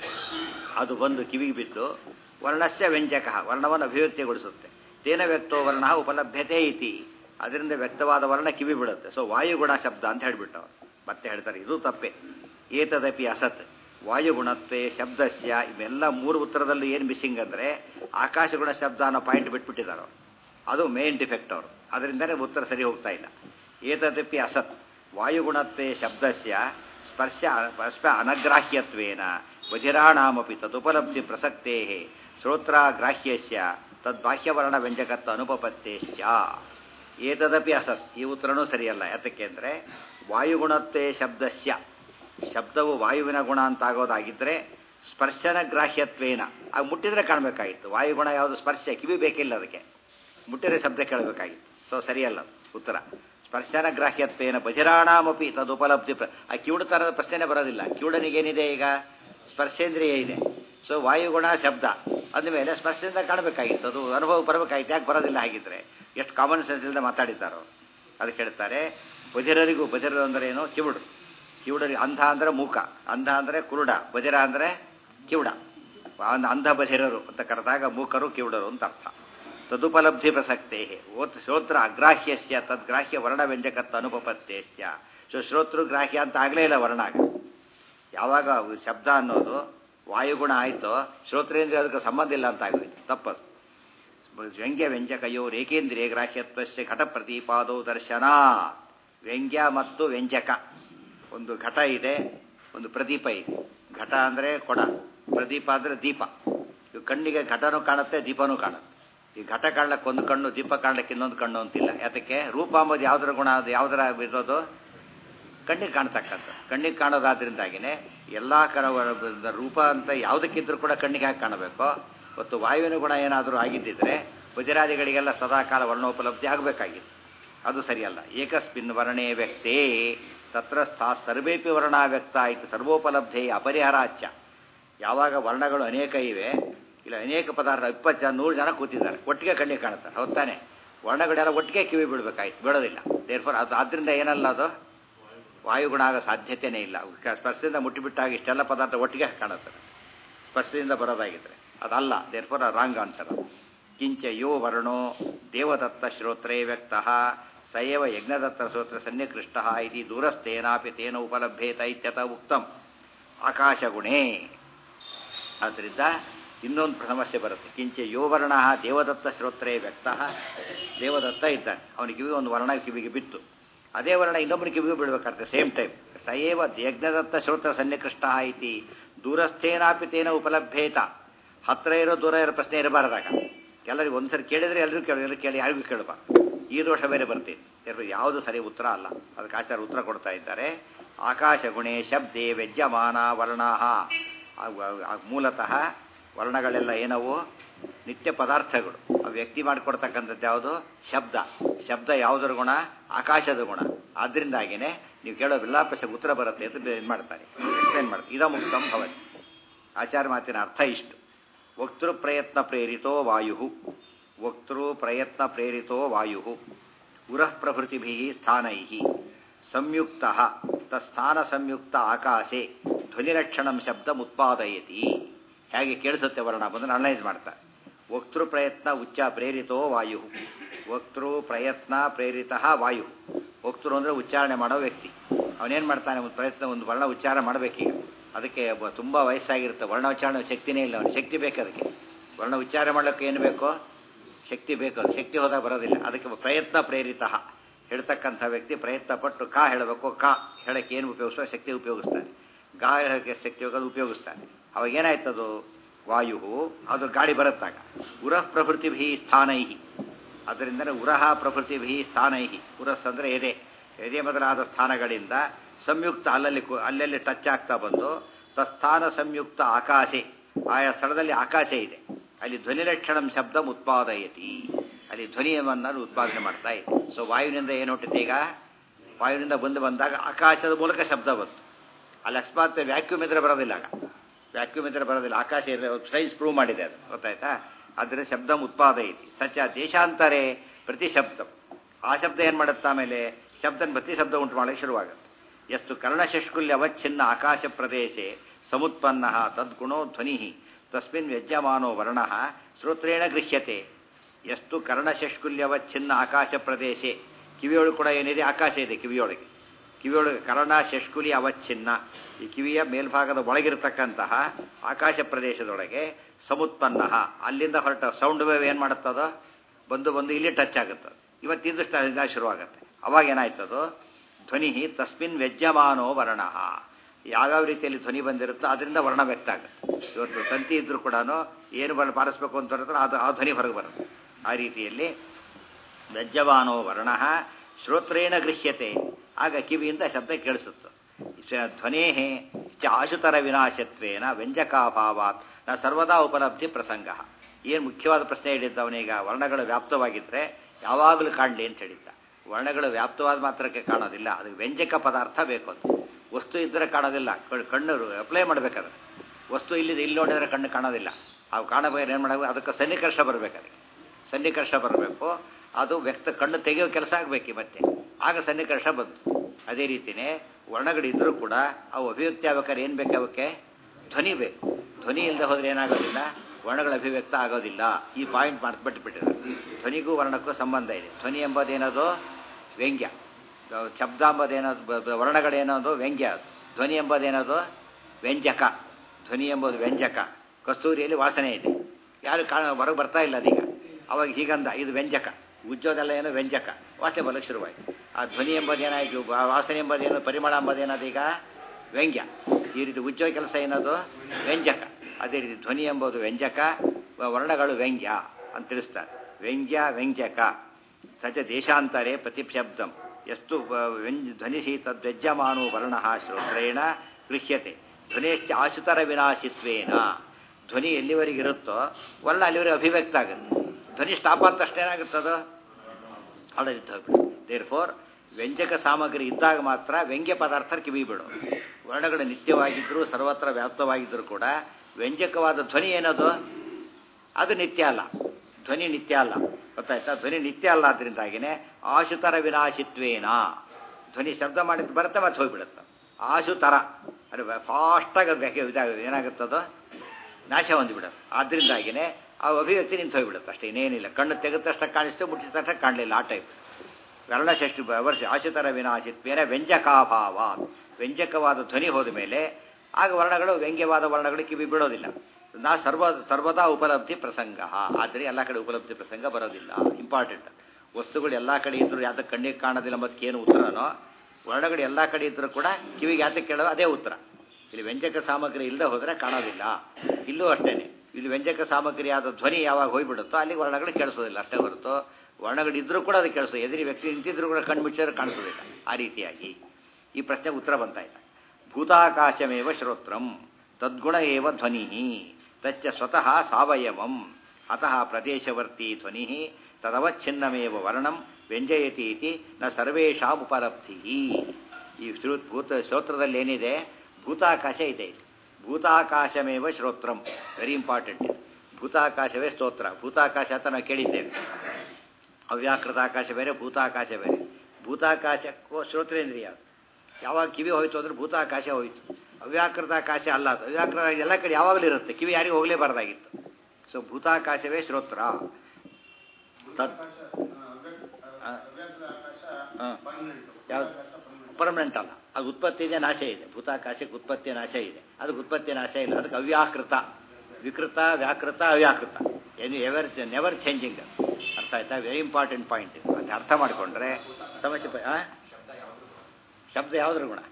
ಅದು ಬಂದು ಕಿವಿಗೆ ಬಿದ್ದು ವರ್ಣಸ್ಯ ವ್ಯಂಜಕ ವರ್ಣವನ್ನು ಅಭಿವ್ಯಕ್ತಿಗೊಳಿಸುತ್ತೆ ತೇನ ವ್ಯಕ್ತೋ ವರ್ಣ ಉಪಲಭ್ಯತೆ ಇತಿ ಅದರಿಂದ ವ್ಯಕ್ತವಾದ ವರ್ಣ ಕಿವಿ ಬಿಡುತ್ತೆ ಸೊ ವಾಯುಗುಣ ಶಬ್ದ ಅಂತ ಹೇಳ್ಬಿಟ್ಟವ್ರು ಮತ್ತೆ ಹೇಳ್ತಾರೆ ಇದು ತಪ್ಪೆ ಏತದಪಿ ಅಸತ್ ವಾಯುಗುಣತ್ವೇ ಶಬ್ದಸ್ಯ ಇವೆಲ್ಲ ಮೂರು ಉತ್ತರದಲ್ಲೂ ಏನು ಮಿಸ್ಸಿಂಗ್ ಅಂದರೆ ಆಕಾಶಗುಣ ಶಬ್ದ ಅನ್ನೋ ಪಾಯಿಂಟ್ ಬಿಟ್ಬಿಟ್ಟಿದ್ದಾರೆ ಅವರು ಅದು ಮೇನ್ ಡಿಫೆಕ್ಟ್ ಅವರು ಅದರಿಂದನೇ ಉತ್ತರ ಸರಿ ಹೋಗ್ತಾ ಇಲ್ಲ ಏತದಪಿ ಅಸತ್ ವಾಯುಗುಣತ್ವೇ ಶಬ್ದಸ್ಯ ಸ್ಪರ್ಶ ಸ್ಪರ್ಶ ಅನಗ್ರಾಹ್ಯತ್ವೇನ ವಧಿರಾಣಾಮಪಿ ತದುಪಲಬ್ಧಿ ಪ್ರಸಕ್ತೇ ಶ್ರೋತ್ರಾಗ್ರಾಹ್ಯಸ್ಯ ತದ್ಬಾಹ್ಯವರ್ಣ ವ್ಯಂಜಕತ್ವ ಅನುಪಪತ್ತೇಶ್ಚ ಏತದಪಿ ಅಸತ್ ಈ ಉತ್ತರನೂ ಸರಿಯಲ್ಲ ಯಾತಕ್ಕೆ ಅಂದರೆ ವಾಯುಗುಣತ್ವೇ ಶಬ್ದಸ್ಯ ಶಬ್ದವು ವಾಯುವಿನ ಗುಣ ಅಂತಾಗೋದಾಗಿದ್ದರೆ ಸ್ಪರ್ಶನ ಗ್ರಾಹ್ಯತ್ವೇನ ಆಗ ಮುಟ್ಟಿದ್ರೆ ಕಾಣಬೇಕಾಗಿತ್ತು ವಾಯುಗುಣ ಯಾವುದು ಸ್ಪರ್ಶ ಕಿವಿ ಬೇಕಿಲ್ಲ ಅದಕ್ಕೆ ಮುಟ್ಟಿದ್ರೆ ಶಬ್ದ ಕೇಳಬೇಕಾಗಿತ್ತು ಸೊ ಸರಿಯಲ್ಲ ಉತ್ತರ ಸ್ಪರ್ಶನ ಗ್ರಾಹ್ಯತ್ವೇನ ಬಜಿರಾಣಾಮಪಿ ತದುಪಲಬ್ಧಿ ಪ್ರ ಆ ಕಿವುಡು ಥರದ ಪ್ರಶ್ನೆ ಬರೋದಿಲ್ಲ ಕಿವುಡನಿಗೇನಿದೆ ಈಗ ಸ್ಪರ್ಶೇಂದ್ರಿಯ ಇದೆ ಸೊ ವಾಯುಗುಣ ಶಬ್ದ ಅಂದಮೇಲೆ ಸ್ಪರ್ಶದಿಂದ ಕಾಣಬೇಕಾಗಿತ್ತು ಅದು ಅನುಭವ ಬರಬೇಕಾಗಿತ್ತು ಯಾಕೆ ಬರೋದಿಲ್ಲ ಹಾಗಿದ್ರೆ ಎಷ್ಟು ಕಾಮನ್ ಸೆನ್ಸ್ ಇಲ್ಲದೆ ಮಾತಾಡಿದ್ದಾರೋ ಅದಕ್ಕೆ ಹೇಳ್ತಾರೆ ಬಜಿರರಿಗೂ ಬಜಿರರು ಅಂದ್ರೆ ಏನು ಕಿವುಡು ಕಿವುಡರಿಗೆ ಅಂಧ ಅಂದರೆ ಮೂಕ ಅಂಧ ಅಂದರೆ ಕುರುಡ ಬಜಿರ ಅಂದರೆ ಕಿವುಡ ಅಂಧ ಬಜಿರರು ಅಂತ ಕರೆದಾಗ ಮೂಕರು ಕಿವುಡರು ಅಂತ ಅರ್ಥ ತದುಪಲಬ್ಧಿ ಪ್ರಸಕ್ತೇ ಓತ್ ಶ್ರೋತ್ರ ಅಗ್ರಾಹ್ಯಸ್ಯ ತದ್ಗ್ರಾಹ್ಯ ವರ್ಣವ್ಯಂಜಕತ್ವ ಅನುಪಪತ್ತೇಶ್ಚ ಸೊ ಶ್ರೋತೃಗ್ರಾಹ್ಯ ಅಂತ ಆಗಲೇ ಇಲ್ಲ ವರ್ಣಾಗ ಯಾವಾಗ ಶಬ್ದ ಅನ್ನೋದು ವಾಯುಗುಣ ಆಯಿತೋ ಶ್ರೋತ್ರೇಂದ್ರಿಯ ಅದಕ್ಕೆ ಸಂಬಂಧ ಇಲ್ಲ ಅಂತ ಆಗೋಯ್ತು ತಪ್ಪದು ವ್ಯಂಗ್ಯ ವ್ಯಂಜಕಯೋ ರೇಖೇಂದ್ರಿಯ ಗ್ರಾಹ್ಯತ್ವಸ್ಯ ಘಟ ಪ್ರತಿಪಾದೋ ದರ್ಶನ ವ್ಯಂಗ್ಯ ಮತ್ತು ವ್ಯಂಜಕ ಒಂದು ಘಟ ಇದೆ ಒಂದು ಪ್ರದೀಪ ಇದೆ ಘಟ ಅಂದರೆ ಕೊಡ ಪ್ರದೀಪ ಅಂದರೆ ದೀಪ ಕಣ್ಣಿಗೆ ಘಟನೂ ಕಾಣುತ್ತೆ ದೀಪನೂ ಕಾಣುತ್ತೆ ಈ ಘಟ ಕಾಣ್ಲಕ್ಕೆ ಒಂದು ಕಣ್ಣು ದೀಪ ಕಾಣ್ಲಿಕ್ಕೆ ಇನ್ನೊಂದು ಕಣ್ಣು ಅಂತಿಲ್ಲ ಯಾತಕ್ಕೆ ರೂಪ ಅಂಬೋದು ಯಾವುದರ ಗುಣ ಅದು ಯಾವುದರ ಇರೋದು ಕಣ್ಣಿಗೆ ಕಾಣ್ತಕ್ಕಂಥ ಕಣ್ಣಿಗೆ ಕಾಣೋದಾದ್ರಿಂದಾಗಿನೇ ಎಲ್ಲ ಕರ ರೂಪ ಅಂತ ಯಾವುದಕ್ಕಿದ್ರೂ ಕೂಡ ಕಣ್ಣಿಗೆ ಹಾಕಿ ಕಾಣಬೇಕು ಮತ್ತು ವಾಯುವಿನ ಗುಣ ಏನಾದರೂ ಆಗಿದ್ದಿದ್ರೆ ವಜ್ರಾದಿಗಳಿಗೆಲ್ಲ ಸದಾಕಾಲ ವರ್ಣೋಪಲಬ್ಧಿ ಆಗಬೇಕಾಗಿತ್ತು ಅದು ಸರಿಯಲ್ಲ ಏಕಸ್ಮಿನ್ ವರ್ಣೇ ವ್ಯಕ್ತೇ ತತ್ರ ಸ್ಥಾ ಸರ್ವೇಪಿ ವರ್ಣ ವ್ಯಕ್ತ ಆಯಿತು ಸರ್ವೋಪಲಬ್ಧೇ ಅಪರಿಹಾರಾಚ್ಯ ಯಾವಾಗ ವರ್ಣಗಳು ಅನೇಕ ಇವೆ ಇಲ್ಲ ಅನೇಕ ಪದಾರ್ಥ ಇಪ್ಪತ್ತು ಜನ ನೂರು ಜನ ಕೂತಿದ್ದಾರೆ ಒಟ್ಟಿಗೆ ಕಣ್ಣಿಗೆ ಕಾಣುತ್ತಾರೆ ಹೊತ್ತಾನೆ ವರ್ಣಗಳೆಲ್ಲ ಒಟ್ಟಿಗೆ ಕಿವಿ ಬಿಡಬೇಕಾಯ್ತು ಬಿಡೋದಿಲ್ಲ ದೇರ್ಫೋರ್ ಅದು ಆದ್ದರಿಂದ ಏನಲ್ಲ ಅದು ವಾಯುಗುಣ ಆಗೋ ಸಾಧ್ಯತೆಯೇ ಇಲ್ಲ ಸ್ಪರ್ಶದಿಂದ ಮುಟ್ಟಿಬಿಟ್ಟಾಗ ಇಷ್ಟೆಲ್ಲ ಪದಾರ್ಥ ಒಟ್ಟಿಗೆ ಕಾಣುತ್ತದೆ ಸ್ಪರ್ಶದಿಂದ ಬರೋದಾಗಿದ್ರೆ ಅದಲ್ಲ ದೇರ್ಫೋರ್ ರಾಂಗ್ ಆನ್ಸರ್ ಕಿಂಚ ಯೋ ವರ್ಣೋ ದೇವದತ್ತ ಶ್ರೋತ್ರೇ ವ್ಯಕ್ತ ಸಯವ ಯಜ್ಞದತ್ತ ಶ್ರೋತ್ರ ಸನ್ನಿಕೃಷ್ಟ ಇತಿ ದೂರಸ್ಥೇನಾಪಿ ತೇನ ಉಪಲಭ್ಯೇತ ಇತ್ಯತ ಉಕ್ತಂ ಆಕಾಶಗುಣೇ ಆದ್ದರಿಂದ ಇನ್ನೊಂದು ಸಮಸ್ಯೆ ಬರುತ್ತೆ ಕಿಂಚ ಯೋ ವರ್ಣ ದೇವದತ್ತ ಶ್ರೋತ್ರೇ ವ್ಯಕ್ತ ದೇವದತ್ತ ಇದ್ದಾನೆ ಅವನಿಗೆ ಕಿವಿ ಒಂದು ವರ್ಣ ಕಿವಿಗೆ ಬಿತ್ತು ಅದೇ ವರ್ಣ ಇನ್ನೊಬ್ಬನ ಕಿವಿಗೆ ಬೀಳ್ಬೇಕಾಗ್ತದೆ ಸೇಮ್ ಟೈಮ್ ಸಯೇವ ಯಜ್ಞದತ್ತ ಶ್ರೋತ್ರ ಸನ್ನಿಕೃಷ್ಟ ಐತಿ ದೂರಸ್ಥೇನಾಪಿ ತೇನ ಉಪಲಭ್ಯೇತ ಹತ್ರ ಇರೋ ದೂರ ಇರೋ ಪ್ರಶ್ನೆ ಇರಬಾರ್ದಾಗ ಎಲ್ಲರಿಗೂ ಒಂದ್ಸರಿ ಕೇಳಿದ್ರೆ ಎಲ್ಲರೂ ಕೇಳಿ ಎಲ್ಲರೂ ಕೇಳಿ ಯಾರಿಗೂ ಕೇಳಬಾರ್ದು ಈ ದೋಷ ಬೇರೆ ಬರ್ತೀವಿ ಯಾವುದು ಸರಿ ಉತ್ತರ ಅಲ್ಲ ಅದಕ್ಕೆ ಆಚಾರ ಉತ್ತರ ಕೊಡ್ತಾ ಇದ್ದಾರೆ ಆಕಾಶ ಗುಣೆ ಶಬ್ದೆ ವ್ಯಜ್ಯಮಾನ ವರ್ಣ ಮೂಲತಃ ವರ್ಣಗಳೆಲ್ಲ ಏನವು ನಿತ್ಯ ಪದಾರ್ಥಗಳು ಆ ವ್ಯಕ್ತಿ ಮಾಡಿಕೊಡ್ತಕ್ಕಂಥದ್ದು ಯಾವುದು ಶಬ್ದ ಶಬ್ದ ಯಾವುದರ ಗುಣ ಆಕಾಶದ ಗುಣ ಆದ್ದರಿಂದಾಗಿನೇ ನೀವು ಕೇಳೋ ವಿಲ್ಲಾಪಸ ಉತ್ತರ ಬರುತ್ತೆ ಅಂತ ಇದು ಮಾಡ್ತಾರೆ ಎಕ್ಸ್ಪ್ಲೇನ್ ಮಾಡ್ತಾರೆ ಇದ ಮುಕ್ತಂ ಭವತಿ ಆಚಾರ ಮಾತಿನ ಅರ್ಥ ಇಷ್ಟು ವಕ್ತೃ ಪ್ರಯತ್ನ ಪ್ರೇರಿತೋ ವಾಯು ವಕ್ತೃ ಪ್ರಯತ್ನ ಪ್ರೇರಿತೋ ವಾಯು ಉರಃ ಪ್ರಭೃತಿಭಿ ಸ್ಥಾನೈ ಸಂಯುಕ್ತ ತಸ್ಥಾನ ಸಂಯುಕ್ತ ಆಕಾಶೆ ಧ್ವನಿರಕ್ಷಣಂ ಶಬ್ದ ಉತ್ಪಾದಯತಿ ಹೇಗೆ ಕೇಳಿಸುತ್ತೆ ವರ್ಣ ಬಂದು ಅನಲೈಸ್ ಮಾಡ್ತಾರೆ ವಕ್ತೃ ಪ್ರಯತ್ನ ಉಚ್ಚ ಪ್ರೇರಿತೋ ವಾಯು ವಕ್ತೃ ಪ್ರಯತ್ನ ಪ್ರೇರಿತ ವಾಯು ವಕ್ತೃ ಅಂದರೆ ಉಚ್ಚಾರಣೆ ಮಾಡೋ ವ್ಯಕ್ತಿ ಅವನೇನು ಮಾಡ್ತಾನೆ ಒಂದು ಪ್ರಯತ್ನ ಒಂದು ವರ್ಣ ಉಚ್ಚಾರ ಮಾಡಬೇಕೀಗ ಅದಕ್ಕೆ ತುಂಬ ವಯಸ್ಸಾಗಿರುತ್ತೆ ವರ್ಣ ಉಚ್ಚಾರಣೆ ಶಕ್ತಿನೇ ಇಲ್ಲ ಅವನು ಶಕ್ತಿ ಬೇಕು ಅದಕ್ಕೆ ವರ್ಣ ಉಚ್ಚಾರ ಮಾಡಲಿಕ್ಕೆ ಏನು ಬೇಕೋ ಶಕ್ತಿ ಬೇಕು ಅದು ಶಕ್ತಿ ಹೋದಾಗ ಬರೋದಿಲ್ಲ ಅದಕ್ಕೆ ಪ್ರಯತ್ನ ಪ್ರೇರಿತ ಹೇಳ್ತಕ್ಕಂಥ ವ್ಯಕ್ತಿ ಪ್ರಯತ್ನ ಪಟ್ಟು ಕಾ ಹೇಳಬೇಕು ಕಾ ಹೇಳಕ್ಕೆ ಏನು ಉಪಯೋಗಿಸುವ ಶಕ್ತಿ ಉಪಯೋಗಿಸ್ತಾನೆ ಗಾ ಹೇಳಕ್ಕೆ ಶಕ್ತಿ ಅದು ಉಪಯೋಗಿಸ್ತಾನೆ ಅವಾಗ ಏನಾಯ್ತದು ವಾಯು ಅದು ಗಾಳಿ ಬರುತ್ತಾಗ ಉರಃ ಪ್ರಭೃತಿಭಿ ಸ್ಥಾನೈಹಿ ಅದರಿಂದಲೇ ಉರಹ ಪ್ರಭೃತಿಭಿ ಸ್ಥಾನೈಹಿ ಉರಸ್ ಅಂದರೆ ಎದೆ ಎದೆ ಮೊದಲಾದ ಸ್ಥಾನಗಳಿಂದ ಸಂಯುಕ್ತ ಅಲ್ಲಲ್ಲಿ ಕು- ಅಲ್ಲಲ್ಲಿ ಟಚ್ ಆಗ್ತಾ ಬಂದು ತಸ್ಥಾನ ಸಂಯುಕ್ತ ಆಕಾಶೆ ಆಯಾ ಸ್ಥಳದಲ್ಲಿ ಆಕಾಶ ಇದೆ ಅಲ್ಲಿ ಧ್ವನಿ ಲಕ್ಷಣಂ ಶಬ್ದ ಉತ್ಪಾದಯತಿ ಅಲ್ಲಿ ಧ್ವನಿಯನ್ನ ಉತ್ಪಾದನೆ ಮಾಡ್ತಾ ಇದೆ ಸೊ ವಾಯುವಿನಿಂದ ಏನು ಹುಟ್ಟಿದೆ ಈಗ ವಾಯುವಿನಿಂದ ಬಂದು ಬಂದಾಗ ಆಕಾಶದ ಮೂಲಕ ಶಬ್ದ ಬಂತು ಅಲ್ಲಿ ಅಕಸ್ಮಾತ್ ವ್ಯಾಕ್ಯೂಮ್ ಇದ್ರೆ ಬರೋದಿಲ್ಲ ಆಗ ವ್ಯಾಕ್ಯೂಮ್ ಇದ್ರೆ ಬರೋದಿಲ್ಲ ಆಕಾಶ ಇರಲಿ ಸೈನ್ಸ್ ಪ್ರೂವ್ ಮಾಡಿದೆ ಅದು ಗೊತ್ತಾಯ್ತಾ ಅದರ ಶಬ್ದ ಉತ್ಪಾದಯತಿ ಸಚ್ಚ ದೇಶಾಂತರೇ ಪ್ರತಿ ಶಬ್ದ ಆ ಶಬ್ದ ಏನು ಮಾಡುತ್ತೆ ಆಮೇಲೆ ಶಬ್ದನ ಪ್ರತಿ ಶಬ್ದ ಉಂಟು ಮಾಡಲಿಕ್ಕೆ ಶುರುವಾಗುತ್ತೆ ಎಷ್ಟು ಕರ್ಣಶಷ್ಕುಲ್ಯ ಅವಚ್ಛಿನ್ನ ಆಕಾಶ ಪ್ರದೇಶೆ ಸಮುತ್ಪನ್ನ ತದ್ಗುಣೋ ಧ್ವನಿ ತಸ್ಮಿನ್ ವ್ಯಜ್ಯಮಾನೋ ವರ್ಣ ಶ್ರೋತ್ರೇಣ ಗೃಹ್ಯತೆ ಎಷ್ಟು ಕರ್ಣಶಷ್ಕುಲ್ಯವಚ್ಛಿನ್ನ ಆಕಾಶ ಪ್ರದೇಶೆ ಕಿವಿಯೊಳಗೆ ಕೂಡ ಏನಿದೆ ಆಕಾಶ ಇದೆ ಕಿವಿಯೊಳಗೆ ಕಿವಿಯೊಳಗೆ ಕರ್ಣ ಶಷ್ಕುಲಿ ಅವಚ್ಛಿನ್ನ ಈ ಕಿವಿಯ ಮೇಲ್ಭಾಗದ ಒಳಗಿರತಕ್ಕಂತಹ ಆಕಾಶ ಪ್ರದೇಶದೊಳಗೆ ಸಮುತ್ಪನ್ನ ಅಲ್ಲಿಂದ ಹೊರಟ ಸೌಂಡ್ ವೇವ್ ಏನು ಮಾಡುತ್ತದೋ ಬಂದು ಬಂದು ಇಲ್ಲಿ ಟಚ್ ಆಗುತ್ತೆ ಇವತ್ತಿದ್ದು ಸ್ಟ- ಶುರುವಾಗುತ್ತೆ ಅವಾಗ ಏನಾಯ್ತದು ಧ್ವನಿ ತಸ್ಮಿನ್ ವ್ಯಜ್ಯಮಾನೋ ವರ್ಣ ಯಾವ್ಯಾವ ರೀತಿಯಲ್ಲಿ ಧ್ವನಿ ಬಂದಿರುತ್ತೋ ಅದರಿಂದ ವರ್ಣ ವ್ಯಕ್ತ ಆಗುತ್ತೆ ಇವತ್ತು ತಂತಿ ಇದ್ರೂ ಕೂಡ ಏನು ಬರ ಬಾರಿಸ್ಬೇಕು ಅಂತ ಬರುತ್ತೋ ಅದು ಆ ಧ್ವನಿ ಹೊರಗೆ ಬರುತ್ತೆ ಆ ರೀತಿಯಲ್ಲಿ ವ್ಯಜ್ಯಮಾನೋ ವರ್ಣ ಶ್ರೋತ್ರೇಣ ಗೃಹ್ಯತೆ ಆಗ ಕಿವಿಯಿಂದ ಶಬ್ದ ಕೇಳಿಸುತ್ತೆ ಶ- ಧ್ವನೇಃ ಚ ಆಶುತರ ವಿನಾಶತ್ವೇನ ವ್ಯಂಜಕಾಭಾವಾತ್ ನ ಸರ್ವದಾ ಉಪಲಬ್ಧಿ ಪ್ರಸಂಗ ಏನು ಮುಖ್ಯವಾದ ಪ್ರಶ್ನೆ ಹೇಳಿದ್ದ ಅವನೀಗ ವರ್ಣಗಳು ವ್ಯಾಪ್ತವಾಗಿದ್ದರೆ ಯಾವಾಗಲೂ ಕಾಣಲಿ ಅಂತ ಹೇಳಿದ್ದ ವರ್ಣಗಳು ವ್ಯಾಪ್ತವಾದ ಮಾತ್ರಕ್ಕೆ ಕಾಣೋದಿಲ್ಲ ಅದಕ್ಕೆ ವ್ಯಂಜಕ ಪದಾರ್ಥ ಬೇಕು ಅಂತ ವಸ್ತು ಇದ್ದರೆ ಕಾಣೋದಿಲ್ಲ ಕಣ್- ಕಣ್ಣು ಅಪ್ಲೈ ಮಾಡಬೇಕಾದ್ರೆ ವಸ್ತು ಇಲ್ಲಿದೆ ಇಲ್ಲಿ ನೋಡಿದರೆ ಕಣ್ಣು ಕಾಣೋದಿಲ್ಲ ಅವು ಕಾಣಬೇಕು ಏನು ಮಾಡಬೇಕು ಅದಕ್ಕೆ ಸನ್ನಿಕರ್ಷ ಬರಬೇಕು ಅದಕ್ಕೆ ಸನ್ನಿಕರ್ಷ ಬರಬೇಕು ಅದು ವ್ಯಕ್ತ ಕಣ್ಣು ತೆಗೆಯೋ ಕೆಲಸ ಆಗಬೇಕು ಮತ್ತೆ ಆಗ ಸನ್ನಿಕರ್ಷ ಬಂತು ಅದೇ ರೀತಿಯೇ ವರ್ಣಗಳಿದ್ರೂ ಕೂಡ ಅವು ಅಭಿವ್ಯಕ್ತಿ ಆಗ್ಬೇಕಾದ್ರೆ ಏನು ಬೇಕು ಅವಕ್ಕೆ ಧ್ವನಿ ಬೇಕು ಧ್ವನಿ ಇಲ್ಲದೆ ಹೋದ್ರೆ ಏನಾಗೋದಿಲ್ಲ ವರ್ಣಗಳ ಅಭಿವ್ಯಕ್ತ ಆಗೋದಿಲ್ಲ ಈ ಪಾಯಿಂಟ್ ಮಾಡ್ಬಿಟ್ಟು ಬಿಟ್ಟಿದ್ದಾರೆ ಧ್ವನಿಗೂ ವರ್ಣಕ್ಕೂ ಸಂಬಂಧ ಇದೆ ಧ್ವನಿ ಎಂಬುದೇನದು ವ್ಯಂಗ್ಯ ದ- ಶಬ್ದ ಎಂಬುದೇನದು ಬ- ಬ- ವರ್ಣಗಳೇನದು ವ್ಯಂಗ್ಯ ಅದು. ಧ್ವನಿ ಎಂಬುದೇನದು ವ್ಯಂಜಕ ಧ್ವನಿ ಎಂಬುದು ವ್ಯಂಜಕ ಕಸ್ತೂರಿಯಲ್ಲಿ ವಾಸನೆ ಇದೆ ಯಾರು ಕಾಣ ಹೊರಗೆ ಬರ್ತಾ ಇಲ್ಲ ಅದೀಗ ಅವಾಗ ಹೀಗಂದ ಇದು ವ್ಯಂಜಕ ಉಜ್ಜೋದೆಲ್ಲ ಏನೋ ವ್ಯಂಜಕ ವಾಸನೆ ಬರಲಿಕ್ಕೆ ಶುರುವಾಯಿತು ಆ ಧ್ವನಿ ಎಂಬುದೇನಾಯಿತು ವಾ- ವಾಸನೆ ಎಂಬುದೇನು ಪರಿಮಳ ಎಂಬುದೇನದು ಈಗ ವ್ಯಂಗ್ಯ ಈ ರೀತಿ ಉಜ್ಜೋ ಕೆಲಸ ಏನದು ವ್ಯಂಜಕ ಅದೇ ರೀತಿ ಧ್ವನಿ ಎಂಬುದು ವ್ಯಂಜಕ ವ- ವರ್ಣಗಳು ವ್ಯಂಗ್ಯ ಅಂತ ತಿಳಿಸ್ತಾರೆ ವ್ಯಂಗ್ಯ ವ್ಯಂಜಕ ಸಚ ದೇಶಾಂತರೇ ಪ್ರತಿಶಬ್ದಂ ಎಷ್ಟು ಧ್ವನಿಸಿ ತದ್ವ್ಯಜ್ಯಮಾನೋ ವರ್ಣ ಶ್ರೋತ್ರೇಣ ಗೃಹ್ಯತೆ ಧ್ವನಿಶ್ಚ ಆಶುತರ ವಿನಾಶಿತ್ವೇನ ಧ್ವನಿ ಎಲ್ಲಿವರೆಗೆ ಇರುತ್ತೋ ವರ್ಣ ಅಲ್ಲಿವರೆಗೆ ಅಭಿವ್ಯಕ್ತ ಆಗುತ್ತೆ ಧ್ವನಿ ಸ್ಟಾಪ್ ಆದ ತಕ್ಷಣ ಏನಾಗುತ್ತದು ಅಳದಿತ್ತು ಹೋಗ್ಬಿಡು ದೇರ್ ಫೋರ್ ವ್ಯಂಜಕ ಸಾಮಗ್ರಿ ಇದ್ದಾಗ ಮಾತ್ರ ವ್ಯಂಗ್ಯ ಪದಾರ್ಥ ಕಿವಿ ಬಿಡು ವರ್ಣಗಳು ನಿತ್ಯವಾಗಿದ್ದರೂ ಸರ್ವತ್ರ ವ್ಯಾಪ್ತವಾಗಿದ್ದರೂ ಕೂಡ ವ್ಯಂಜಕವಾದ ಧ್ವನಿ ಏನದು ಅದು ನಿತ್ಯ ಅಲ್ಲ ಧ್ವನಿ ನಿತ್ಯ ಅಲ್ಲ ಗೊತ್ತಾಯ್ತಾ ಧ್ವನಿ ನಿತ್ಯ ಅಲ್ಲ ಆದ್ರಿಂದಾಗಿನೇ ಆಶುತರ ವಿನಾಶಿತ್ವೇನ ಧ್ವನಿ ಶಬ್ದ ಮಾಡಿದ್ದು ಬರುತ್ತೆ ಮತ್ತೆ ಹೋಗ್ಬಿಡುತ್ತೆ ಆಶುತರ ಅದು ಫಾಸ್ಟಾಗಿ ಅದು ಇದಾಗ ಏನಾಗುತ್ತದೋ ನಾಶ ಹೊಂದಿಬಿಡುತ್ತೆ ಆದ್ರಿಂದಾಗಿನೇ ಆ ಅಭಿವ್ಯಕ್ತಿ ನಿಂತು ಹೋಗ್ಬಿಡುತ್ತೆ ಅಷ್ಟೇ ಇನ್ನೇನಿಲ್ಲ ಕಣ್ಣು ತೆಗೆದ ತಕ್ಷಣ ಕಾಣಿಸ್ತು ಮುಟ್ಟಿದ ತಕ್ಷಣ ಕಾಣಲಿಲ್ಲ ಆ ಟೈಪ್ ವರ್ಣಷಷ್ಟಿ ವರ್ಷ ಆಶುತರ ವಿನಾಶಿತ್ವೇನ ವ್ಯಂಜಕಾಭಾವ ವ್ಯಂಜಕವಾದ ಧ್ವನಿ ಹೋದ ಮೇಲೆ ಆಗ ವರ್ಣಗಳು ವ್ಯಂಗ್ಯವಾದ ವರ್ಣಗಳು ಕಿವಿ ಬಿಡೋದಿಲ್ಲ ನಾ ಸರ್ವ ಸರ್ವದಾ ಉಪಲಬ್ಧಿ ಪ್ರಸಂಗ ಆದರೆ ಎಲ್ಲ ಕಡೆ ಉಪಲಬ್ಧಿ ಪ್ರಸಂಗ ಬರೋದಿಲ್ಲ ಇಂಪಾರ್ಟೆಂಟ್ ವಸ್ತುಗಳು ಎಲ್ಲ ಕಡೆ ಇದ್ದರೂ ಯಾತಕ್ಕೆ ಕಣ್ಣಿಗೆ ಕಾಣೋದಿಲ್ಲ ಏನು ಉತ್ತರನೋ ವರ್ಣಗಳು ಎಲ್ಲ ಕಡೆ ಇದ್ದರೂ ಕೂಡ ಕಿವಿಗೆ ಯಾತಕ್ಕೆ ಕೇಳೋದು ಅದೇ ಉತ್ತರ ಇಲ್ಲಿ ವ್ಯಂಜಕ ಸಾಮಗ್ರಿ ಇಲ್ಲದೆ ಹೋದರೆ ಕಾಣೋದಿಲ್ಲ ಇಲ್ಲೂ ಅಷ್ಟೇನೆ ಇಲ್ಲಿ ವ್ಯಂಜಕ ಸಾಮಗ್ರಿಯಾದ ಧ್ವನಿ ಯಾವಾಗ ಹೋಗ್ಬಿಡುತ್ತೋ ಅಲ್ಲಿ ವರ್ಣಗಳು ಕೇಳಿಸೋದಿಲ್ಲ ಅಷ್ಟೇ ಹೊರತು ವರ್ಣಗಳು ಇದ್ರೂ ಕೂಡ ಅದು ಕೇಳಿಸೋದು ಎದುರಿ ವ್ಯಕ್ತಿ ನಿಂತಿದ್ರು ಕೂಡ ಕಣ್ಣು ಮುಚ್ಚಿದ್ರೆ ಕಾಣಿಸೋದಿಲ್ಲ ಆ ರೀತಿಯಾಗಿ ಈ ಪ್ರಶ್ನೆಗೆ ಉತ್ತರ ಬಂತಾಯಿಲ್ಲ ಭೂತಾಕಾಶಮೇವ ಶ್ರೋತ್ರಂ ತದ್ಗುಣ ಏವ ಧ್ವನಿ ತಚ್ಚ ಸ್ವತಃ ಸಾವಯವಂ ಅತಃ ಪ್ರದೇಶವರ್ತಿ ಧ್ವನಿ ತದವಚ್ಛಿನ್ನಮೇವ ವರ್ಣಂ ವ್ಯಂಜಯತಿ ಇತಿ ನ ಸರ್ವೇಷಾಂ ಉಪಲಬ್ಧಿ ಈ ಶ್ರೂ ಭೂತ ಶ್ರೋತ್ರದಲ್ಲಿ ಏನಿದೆ ಭೂತಾಕಾಶ ಇದೆ ಇಲ್ಲಿ. ಭೂತಾಕಾಶಮೇವ ಶ್ರೋತ್ರಂ ವೆರಿ ಇಂಪಾರ್ಟೆಂಟ್ ಭೂತಾಕಾಶವೇ ಸ್ತೋತ್ರ ಭೂತಾಕಾಶ ಅಂತ ನಾವು ಕೇಳಿದ್ದೇವೆ ಅವ್ಯಾಕೃತ ಆಕಾಶ ಬೇರೆ ಭೂತಾಕಾಶ ಬೇರೆ ಭೂತಾಕಾಶಕ್ಕೂ ಶ್ರೋತ್ರೇಂದ್ರಿಯ ಅದು. ಯಾವಾಗ ಕಿವಿ ಹೋಯ್ತು ಅಂದ್ರೆ ಭೂತಾಕಾಶ ಹೋಯ್ತು ಅವ್ಯಾಕೃತ ಆಕಾಶ ಅಲ್ಲ ಅದು ಅವ್ಯಾಕೃತ ಎಲ್ಲ ಕಡೆ ಯಾವಾಗಲೂ ಇರುತ್ತೆ ಕಿವಿ ಯಾರಿಗೂ ಹೋಗಲೇಬಾರ್ದಾಗಿತ್ತು ಸೊ ಭೂತಾಕಾಶವೇ ಶ್ರೋತ್ರ ತದ್ ಯಾವ್ದು ಪರ್ಮನೆಂಟ್ ಅಲ್ಲ ಅದು ಉತ್ಪತ್ತಿಗೆ ನಾಶ ಇದೆ ಭೂತಾಕಾಶಕ್ಕೆ ಉತ್ಪತ್ತಿ ನಾಶ ಇದೆ ಅದಕ್ಕೆ ಉತ್ಪತ್ತಿ ನಾಶ ಇಲ್ಲ ಅದಕ್ಕೆ ಅವ್ಯಾಕೃತ ವಿಕೃತ ವ್ಯಾಕೃತ ಅವ್ಯಾಕೃತ ಏನು ಎವರ್ ನೆವರ್ ಚೇಂಜಿಂಗ್ ಅರ್ಥ ಆಯ್ತಾ ವೆರಿ ಇಂಪಾರ್ಟೆಂಟ್ ಪಾಯಿಂಟ್ ಅದು ಅರ್ಥ ಮಾಡಿಕೊಂಡ್ರೆ ಸಮಸ್ಯೆ ಪ- ಆ? ಶಬ್ದ ಯಾವುದ್ರ ಗುಣ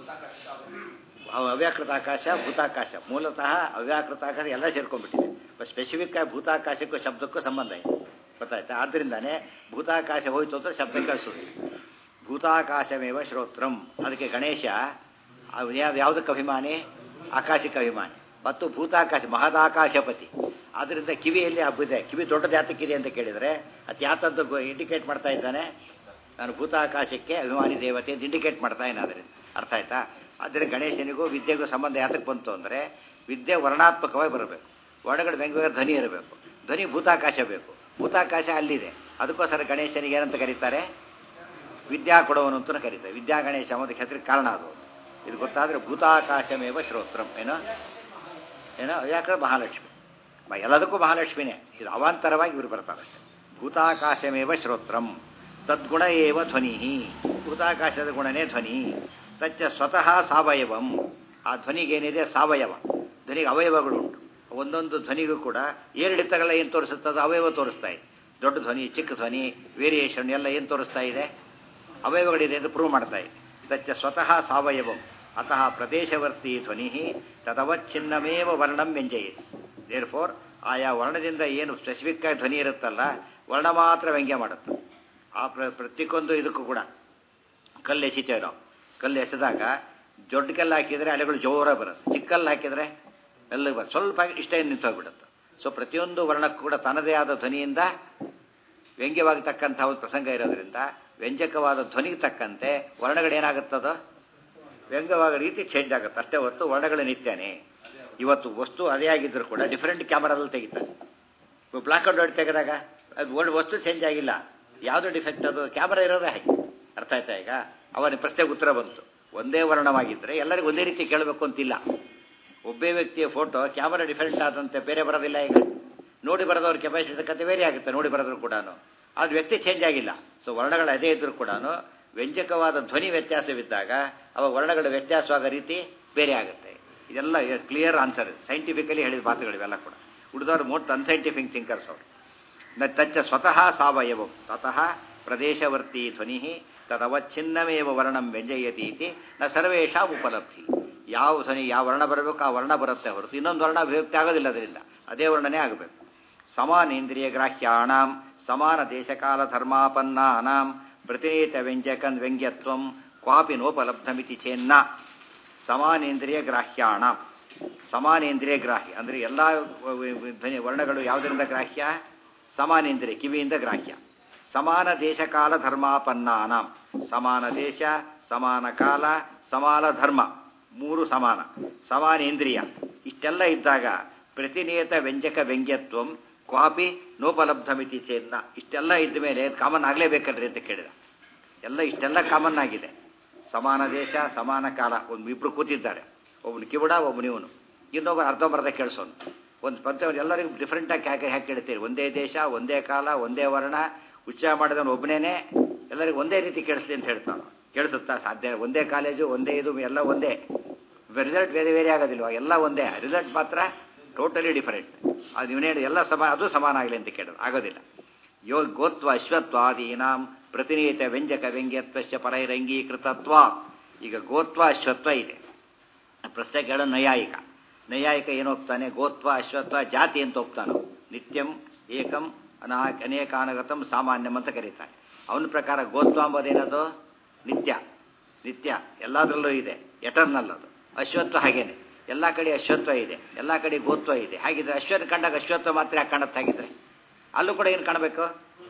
ಅವ- ಅವ್ಯಾಕೃತ ಆಕಾಶ ಭೂತಾಕಾಶ ಮೂಲತಃ ಅವ್ಯಾಕೃತ ಆಕಾಶ ಎಲ್ಲ ಸೇರ್ಕೊಂಡ್ಬಿಟ್ಟಿದೆ ಸ್ಪೆಸಿಫಿಕ್ ಆಗಿ ಭೂತಾಕಾಶಕ್ಕೂ ಶಬ್ದಕ್ಕೂ ಸಂಬಂಧ ಇದೆ ಗೊತ್ತಾಯ್ತಾ ಆದ್ದರಿಂದಾನೇ ಭೂತಾಕಾಶ ಹೋಯ್ತು ಅಂತ ಶಬ್ದ ಕಳಿಸೋದು ಭೂತಾಕಾಶಮೇವ ಶ್ರೋತ್ರಂ ಅದಕ್ಕೆ ಗಣೇಶ ಅವ್ ಯಾವ್- ಯಾವುದಕ್ಕೆ ಅಭಿಮಾನಿ ಆಕಾಶಕ್ಕೆ ಅಭಿಮಾನಿ ಮತ್ತು ಭೂತಾಕಾಶ ಮಹದಾಕಾಶಪತಿ ಆದ್ದರಿಂದ ಕಿವಿಯಲ್ಲಿ ಹಬ್ಬಿದೆ ಕಿವಿ ದೊಡ್ಡದು ಯಾತಕ್ಕಿದೆ ಅಂತ ಕೇಳಿದರೆ ಅದು ಯಾತದ್ದು ಇಂಡಿಕೇಟ್ ಮಾಡ್ತಾ ಇದ್ದಾನೆ ನಾನು ಭೂತಾಕಾಶಕ್ಕೆ ಅಭಿಮಾನಿ ದೇವತೆ ಅಂತ ಇಂಡಿಕೇಟ್ ಮಾಡ್ತಾ ಇದ್ದಾನೆ ಅದರಿಂದ ಅರ್ಥ ಆಯ್ತಾ ಆದರೆ ಗಣೇಶನಿಗೂ ವಿದ್ಯೆಗೂ ಸಂಬಂಧ ಯಾತಕ್ಕೆ ಬಂತು ಅಂದರೆ ವಿದ್ಯೆ ವರ್ಣಾತ್ಮಕವಾಗಿ ಬರಬೇಕು ವರ್ಣಗಳು ವ್ಯಂಗ್ಯ ಧ್ವನಿ ಇರಬೇಕು ಧ್ವನಿ ಭೂತಾಕಾಶ ಬೇಕು ಭೂತಾಕಾಶ ಅಲ್ಲಿದೆ ಅದಕ್ಕೋಸ್ಕರ ಗಣೇಶನಿಗೆ ಏನಂತ ಕರೀತಾರೆ ವಿದ್ಯಾ ಕೊಡವನು ಅಂತ ಕರೀತಾರೆ ವಿದ್ಯಾ ಗಣೇಶ ಅನ್ನೋದಕ್ಕೆ ಹೆಸರಿಗೆ ಕಾರಣ ಅದು ಇದು ಗೊತ್ತಾದರೆ ಭೂತಾಕಾಶಮೇವ ಶ್ರೋತ್ರಂ ಏನೋ ಏನೋ ಯಾಕಂದ್ರೆ ಮಹಾಲಕ್ಷ್ಮಿ ಮ- ಎಲ್ಲದಕ್ಕೂ ಮಹಾಲಕ್ಷ್ಮಿನೇ ಇದು ಅವಾಂತರವಾಗಿ ಇವರು ಬರ್ತಾರೆ ಅಷ್ಟೇ ಭೂತಾಕಾಶಮೇವ ಶ್ರೋತ್ರಂ ತದ್ಗುಣ ಏವ ಧ್ವನಿ ಭೂತಾಕಾಶದ ಗುಣನೇ ಧ್ವನಿ ತಚ್ಚ ಸ್ವತಃ ಸಾವಯವಂ ಆ ಧ್ವನಿಗೇನಿದೆ ಸಾವಯವ ಧ್ವನಿಗೆ ಅವಯವಗಳು ಉಂಟು ಒಂದೊಂದು ಧ್ವನಿಗೂ ಕೂಡ ಏರಿಳಿತಗಳ ಏನು ತೋರಿಸುತ್ತದೋ ಅವಯವ ತೋರಿಸ್ತಾ ಇದೆ ದೊಡ್ಡ ಧ್ವನಿ ಚಿಕ್ಕ ಧ್ವನಿ ವೇರಿಯೇಷನ್ ಎಲ್ಲ ಏನು ತೋರಿಸ್ತಾ ಇದೆ ಅವಯವಗಳಿದೆ ಅಂತ ಪ್ರೂವ್ ಮಾಡ್ತಾ ಇದೆ ತಚ್ಚ ಸ್ವತಃ ಸಾವಯವಂ ಅತಃ ಪ್ರದೇಶವರ್ತಿ ಧ್ವನಿ ತದವಚ್ಛಿನ್ನಮೇವ ವರ್ಣಂ ವ್ಯಂಜಯೇತಿ ದೇರ್ ಫೋರ್ ಆಯಾ ವರ್ಣದಿಂದ ಏನು ಸ್ಪೆಸಿಫಿಕ್ ಆಗಿ ಧ್ವನಿ ಇರುತ್ತಲ್ಲ ವರ್ಣ ಮಾತ್ರ ವ್ಯಂಗ್ಯ ಮಾಡುತ್ತೆ ಆ ಪ್ರ ಪ್ರತಿಯೊಂದು ಇದಕ್ಕೂ ಕೂಡ ಕಲ್ಲು ಎಸಿತೇವೆ ನಾವು ಕಲ್ಲು ಎಸೆದಾಗ ದೊಡ್ಡ ಕಲ್ಲು ಹಾಕಿದರೆ ಅಲೆಗಳು ಜೋರಾಗಿ ಬರುತ್ತೆ ಚಿಕ್ಕ ಕಲ್ಲು ಹಾಕಿದರೆ ಎಲ್ಲ ಬರುತ್ತೆ ಸ್ವಲ್ಪ ಇಷ್ಟೇ ನಿಂತೋಗ್ಬಿಡುತ್ತೆ ಸೊ ಪ್ರತಿಯೊಂದು ವರ್ಣಕ್ಕೂ ಕೂಡ ತನ್ನದೇ ಆದ ಧ್ವನಿಯಿಂದ ವ್ಯಂಗ್ಯವಾಗತಕ್ಕಂಥ ಒಂದು ಪ್ರಸಂಗ ಇರೋದ್ರಿಂದ ವ್ಯಂಜಕವಾದ ಧ್ವನಿಗೆ ತಕ್ಕಂತೆ ವರ್ಣಗಳೇನಾಗುತ್ತದೋ ವ್ಯಂಗ್ಯವಾಗೋ ರೀತಿ ಚೇಂಜ್ ಆಗುತ್ತೆ ಅಷ್ಟೇ ಹೊರತು ವರ್ಣಗಳ ನಿತ್ಯನೇ ಇವತ್ತು ವಸ್ತು ಅದೇ ಆಗಿದ್ರು ಕೂಡ ಡಿಫ್ರೆಂಟ್ ಕ್ಯಾಮರಾದಲ್ಲಿ ತೆಗಿತಾರೆ ಬ್ಲಾಕ್ ಆ್ಯಂಡ್ ವೈಟ್ ತೆಗೆದಾಗ ಅದು ಒಳ್ಳೆ ವಸ್ತು ಚೇಂಜ್ ಆಗಿಲ್ಲ ಯಾವುದು ಡಿಫೆಕ್ಟ್ ಅದು ಕ್ಯಾಮರಾ ಇರೋದೇ ಹಾಗೆ ಅರ್ಥ ಆಯ್ತಾ ಈಗ ಅವನ ಪ್ರಶ್ನೆಗೆ ಉತ್ತರ ಬಂತು ಒಂದೇ ವರ್ಣವಾಗಿದ್ದರೆ ಎಲ್ಲರಿಗೂ ಒಂದೇ ರೀತಿ ಕೇಳಬೇಕು ಅಂತಿಲ್ಲ ಒಬ್ಬೇ ವ್ಯಕ್ತಿಯ ಫೋಟೋ ಕ್ಯಾಮರಾ ಡಿಫರೆಂಟ್ ಆದಂತೆ ಬೇರೆ ಬರೋದಿಲ್ಲ ಈಗ ನೋಡಿ ಬರೋದವ್ರ ಕೆಪಾಸಿಟಿ ಕತೆ ಬೇರೆ ಆಗುತ್ತೆ ನೋಡಿ ಬರೋದ್ರು ಕೂಡ ಅದು ವ್ಯಕ್ತಿ ಚೇಂಜ್ ಆಗಿಲ್ಲ ಸೊ ವರ್ಣಗಳು ಅದೇ ಇದ್ರೂ ಕೂಡ ವ್ಯಂಜಕವಾದ ಧ್ವನಿ ವ್ಯತ್ಯಾಸವಿದ್ದಾಗ ಅವಾಗ ವರ್ಣಗಳ ವ್ಯತ್ಯಾಸವಾಗೋ ರೀತಿ ಬೇರೆ ಆಗುತ್ತೆ ಇದೆಲ್ಲ ಕ್ಲಿಯರ್ ಆನ್ಸರ್ ಸೈಂಟಿಫಿಕಲಿ ಹೇಳಿದ ಮಾತುಗಳಿವೆಲ್ಲ ಕೂಡ ಉಳಿದವರು ಮೋಸ್ಟ್ ಅನ್ಸೈಂಟಿಫಿಕ್ ಥಿಂಕರ್ಸ್ ಅವರು ನ ತಚ್ಚ ಸ್ವತಃ ಸಾವಯವಂ ತತಃ ಪ್ರದೇಶವರ್ತಿ ಧ್ವನಿ ತದವಚ್ಛಿನ್ನಮೇವ ವರ್ಣಂ ವ್ಯಂಜಯತಿ ಇತಿ ನ ಸರ್ವೇಷಾಂ ಉಪಲಬ್ಧಿ ಯಾವ ಧ್ವನಿ ಯಾವ ವರ್ಣ ಬರಬೇಕು ಆ ವರ್ಣ ಬರುತ್ತೆ ಹೊರತು ಇನ್ನೊಂದು ವರ್ಣ ಅಭಿವ್ಯಕ್ತಿ ಆಗೋದಿಲ್ಲ ಅದರಿಂದ ಅದೇ ವರ್ಣನೇ ಆಗಬೇಕು ಸಮಾನೇಂದ್ರಿಯ ಗ್ರಾಹ್ಯಾಣಾಂ ಸಮಾನ ದೇಶಕಾಲ ಧರ್ಮಾಪನ್ನಾನಾಂ ಪ್ರತಿನೇತ ವ್ಯಂಜಕನ್ ವ್ಯಂಗ್ಯತ್ವಂ ಕ್ವಾಪಿ ನೋಪಲಬ್ಧಮಿತಿ ಚೇನ್ನ ಸಮಾನೇಂದ್ರಿಯ ಗ್ರಾಹ್ಯಾಣ ಸಮಾನೇಂದ್ರಿಯ ಗ್ರಾಹ್ಯ ಅಂದರೆ ಎಲ್ಲ ಧ್ವನಿ ವರ್ಣಗಳು ಯಾವುದರಿಂದ ಗ್ರಾಹ್ಯ ಸಮಾನೇಂದ್ರಿಯ ಕಿವಿಯಿಂದ ಗ್ರಾಹ್ಯ ಸಮಾನ ದೇಶಕಾಲ ಧರ್ಮಾಪನ್ನಾನಾಂ ಸಮಾನ ದೇಶ ಸಮಾನ ಕಾಲ ಸಮಾನ ಧರ್ಮ ಮೂರು ಸಮಾನ ಸಮಾನೇಂದ್ರಿಯ ಇಷ್ಟೆಲ್ಲ ಇದ್ದಾಗ ಪ್ರತಿನಿಯತ ವ್ಯಂಜಕ ವ್ಯಂಗ್ಯತ್ವಂ ಕ್ವಾಪಿ ನೋಪಲಬ್ಧಮಿತಿ ಚೇನ್ನ ಇಷ್ಟೆಲ್ಲ ಇದ್ದ ಮೇಲೆ ಕಾಮನ್ ಆಗಲೇಬೇಕಲ್ರಿ ಅಂತ ಕೇಳಿದ ಎಲ್ಲ ಇಷ್ಟೆಲ್ಲ ಕಾಮನ್ ಆಗಿದೆ ಸಮಾನ ದೇಶ ಸಮಾನ ಕಾಲ ಒಂದು ಇಬ್ರು ಕೂತಿದ್ದಾರೆ ಒಬ್ಬನು ಕಿವುಡ ಒಬ್ಬನು ಇವನು ಇನ್ನೊಬ್ಬ ಅರ್ಧಂಬರ್ಧ ಕೇಳಿಸೋನು ಒಂದು ಪಂಚ ಎಲ್ಲರಿಗೂ ಡಿಫ್ರೆಂಟಾಗಿ ಯಾಕೆ ಯಾಕೆ ಕೇಳ್ತೀರಿ ಒಂದೇ ದೇಶ ಒಂದೇ ಕಾಲ ಒಂದೇ ವರ್ಣ ಉಚ್ಚಾರ ಮಾಡಿದವನು ಒಬ್ಬನೇನೆ ಎಲ್ಲರಿಗೂ ಒಂದೇ ರೀತಿ ಕೇಳಿಸ್ಲಿ ಅಂತ ಹೇಳ್ತಾನೆ ಕೇಳಿಸುತ್ತಾ ಸಾಧ್ಯ ಒಂದೇ ಕಾಲೇಜು ಒಂದೇ ಇದು ಎಲ್ಲ ಒಂದೇ ರಿಸಲ್ಟ್ ಬೇರೆ ಬೇರೆ ಆಗೋದಿಲ್ವ ಎಲ್ಲ ಒಂದೇ ರಿಸಲ್ಟ್ ಮಾತ್ರ ಟೋಟಲಿ ಡಿಫರೆಂಟ್ ಅದು ಇವನೇನು ಎಲ್ಲ ಸಮ ಅದು ಸಮಾನ ಆಗಲಿ ಅಂತ ಕೇಳೋದು ಆಗೋದಿಲ್ಲ ಯೋ ಗೋತ್ವ ಅಶ್ವತ್ವಾದೀನಾಂ ಪ್ರತಿನಿಯತ ವ್ಯಂಜಕ ವ್ಯಂಗ್ಯತ್ವಶ್ಯ ಪರೈರಂಗೀಕೃತತ್ವ ಈಗ ಗೋತ್ವ ಅಶ್ವತ್ವ ಇದೆ ಪ್ರಶ್ನೆ ಕೇಳೋ ನೈಯಾಯಿಕ ನೈಯಾಯಿಕ ಏನು ಹೋಗ್ತಾನೆ ಗೋತ್ವ ಅಶ್ವತ್ವ ಜಾತಿ ಅಂತ ಹೋಗ್ತಾನೆ ನಿತ್ಯಂ ಏಕಂ ಅನಾ ಅನೇಕಾನಗತಂ ಸಾಮಾನ್ಯಂ ಅಂತ ಕರೀತಾನೆ ಅವನ ಪ್ರಕಾರ ಗೋತ್ವ ಅಂಬೋದೇನದು ನಿತ್ಯ ನಿತ್ಯ ಎಲ್ಲದರಲ್ಲೂ ಇದೆ ಎಟರ್ನಲ್ ಅದು ಅಶ್ವತ್ವ ಹಾಗೇನೆ ಎಲ್ಲ ಕಡೆ ಅಶ್ವತ್ವ ಇದೆ ಎಲ್ಲ ಕಡೆ ಗೋತ್ವ ಇದೆ ಹಾಗಿದ್ರೆ ಅಶ್ವತ್ವ ಕಂಡಾಗ ಅಶ್ವತ್ವ ಮಾತ್ರ ಯಾಕೆ ಕಾಣುತ್ತೆ ಹಾಗಿದ್ರೆ ಅಲ್ಲೂ ಕೂಡ ಏನು ಕಾಣಬೇಕು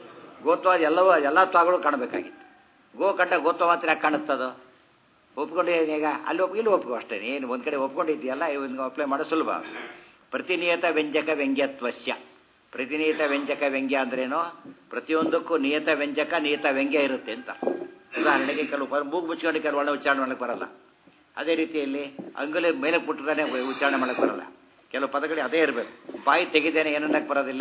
ಗೋತ್ವ ಎಲ್ಲವೂ ಎಲ್ಲ ತ್ವಾಗಳು ಕಾಣಬೇಕಾಗಿತ್ತು ಗೋ ಕಂಡ ಗೋತ್ವ ಮಾತ್ರ ಯಾಕೆ ಕಾಣುತ್ತದು ಒಪ್ಕೊಂಡು ಈಗ ಅಲ್ಲಿ ಒಪ್ ಇಲ್ಲಿ ಒಪ್ಕೋ ಅಷ್ಟೇ ಏನು ಒಂದು ಕಡೆ ಒಪ್ಕೊಂಡಿದ್ದೀಯಲ್ಲ ಇವನ್ಗೆ ಅಪ್ಲೈ ಮಾಡೋ ಸುಲಭ ಪ್ರತಿನಿಯತ ವ್ಯಂಜಕ ವ್ಯಂಗ್ಯತ್ವಸ್ಯ ಪ್ರತಿನಿಯತ ವ್ಯಂಜಕ ವ್ಯಂಗ್ಯ ಅಂದ್ರೇನು ಪ್ರತಿಯೊಂದಕ್ಕೂ ನಿಯತ ವ್ಯಂಜಕ ನಿಯತ ವ್ಯಂಗ್ಯ ಇರುತ್ತೆ ಅಂತ ಉದಾಹರಣೆಗೆ ಕೆಲವು ಪದ ಮೂಗು ಮುಚ್ಕೊಂಡು ಕೆಲವು ಒಳ್ಳೆ ಉಚ್ಚಾರಣೆ ಮಾಡಕ್ಕೆ ಬರಲ್ಲ ಅದೇ ರೀತಿಯಲ್ಲಿ ಅಂಗುಲಿ ಮೇಲೆ ಬಿಟ್ಟರೆ ಉಚ್ಚಾರಣೆ ಮಾಡಕ್ಕೆ ಬರಲ್ಲ ಕೆಲವು ಪದಗಳಿಗೆ ಅದೇ ಇರಬೇಕು ಬಾಯಿ ತೆಗಿದೇನೆ ಏನನ್ನಕ್ಕೆ ಬರೋದಿಲ್ಲ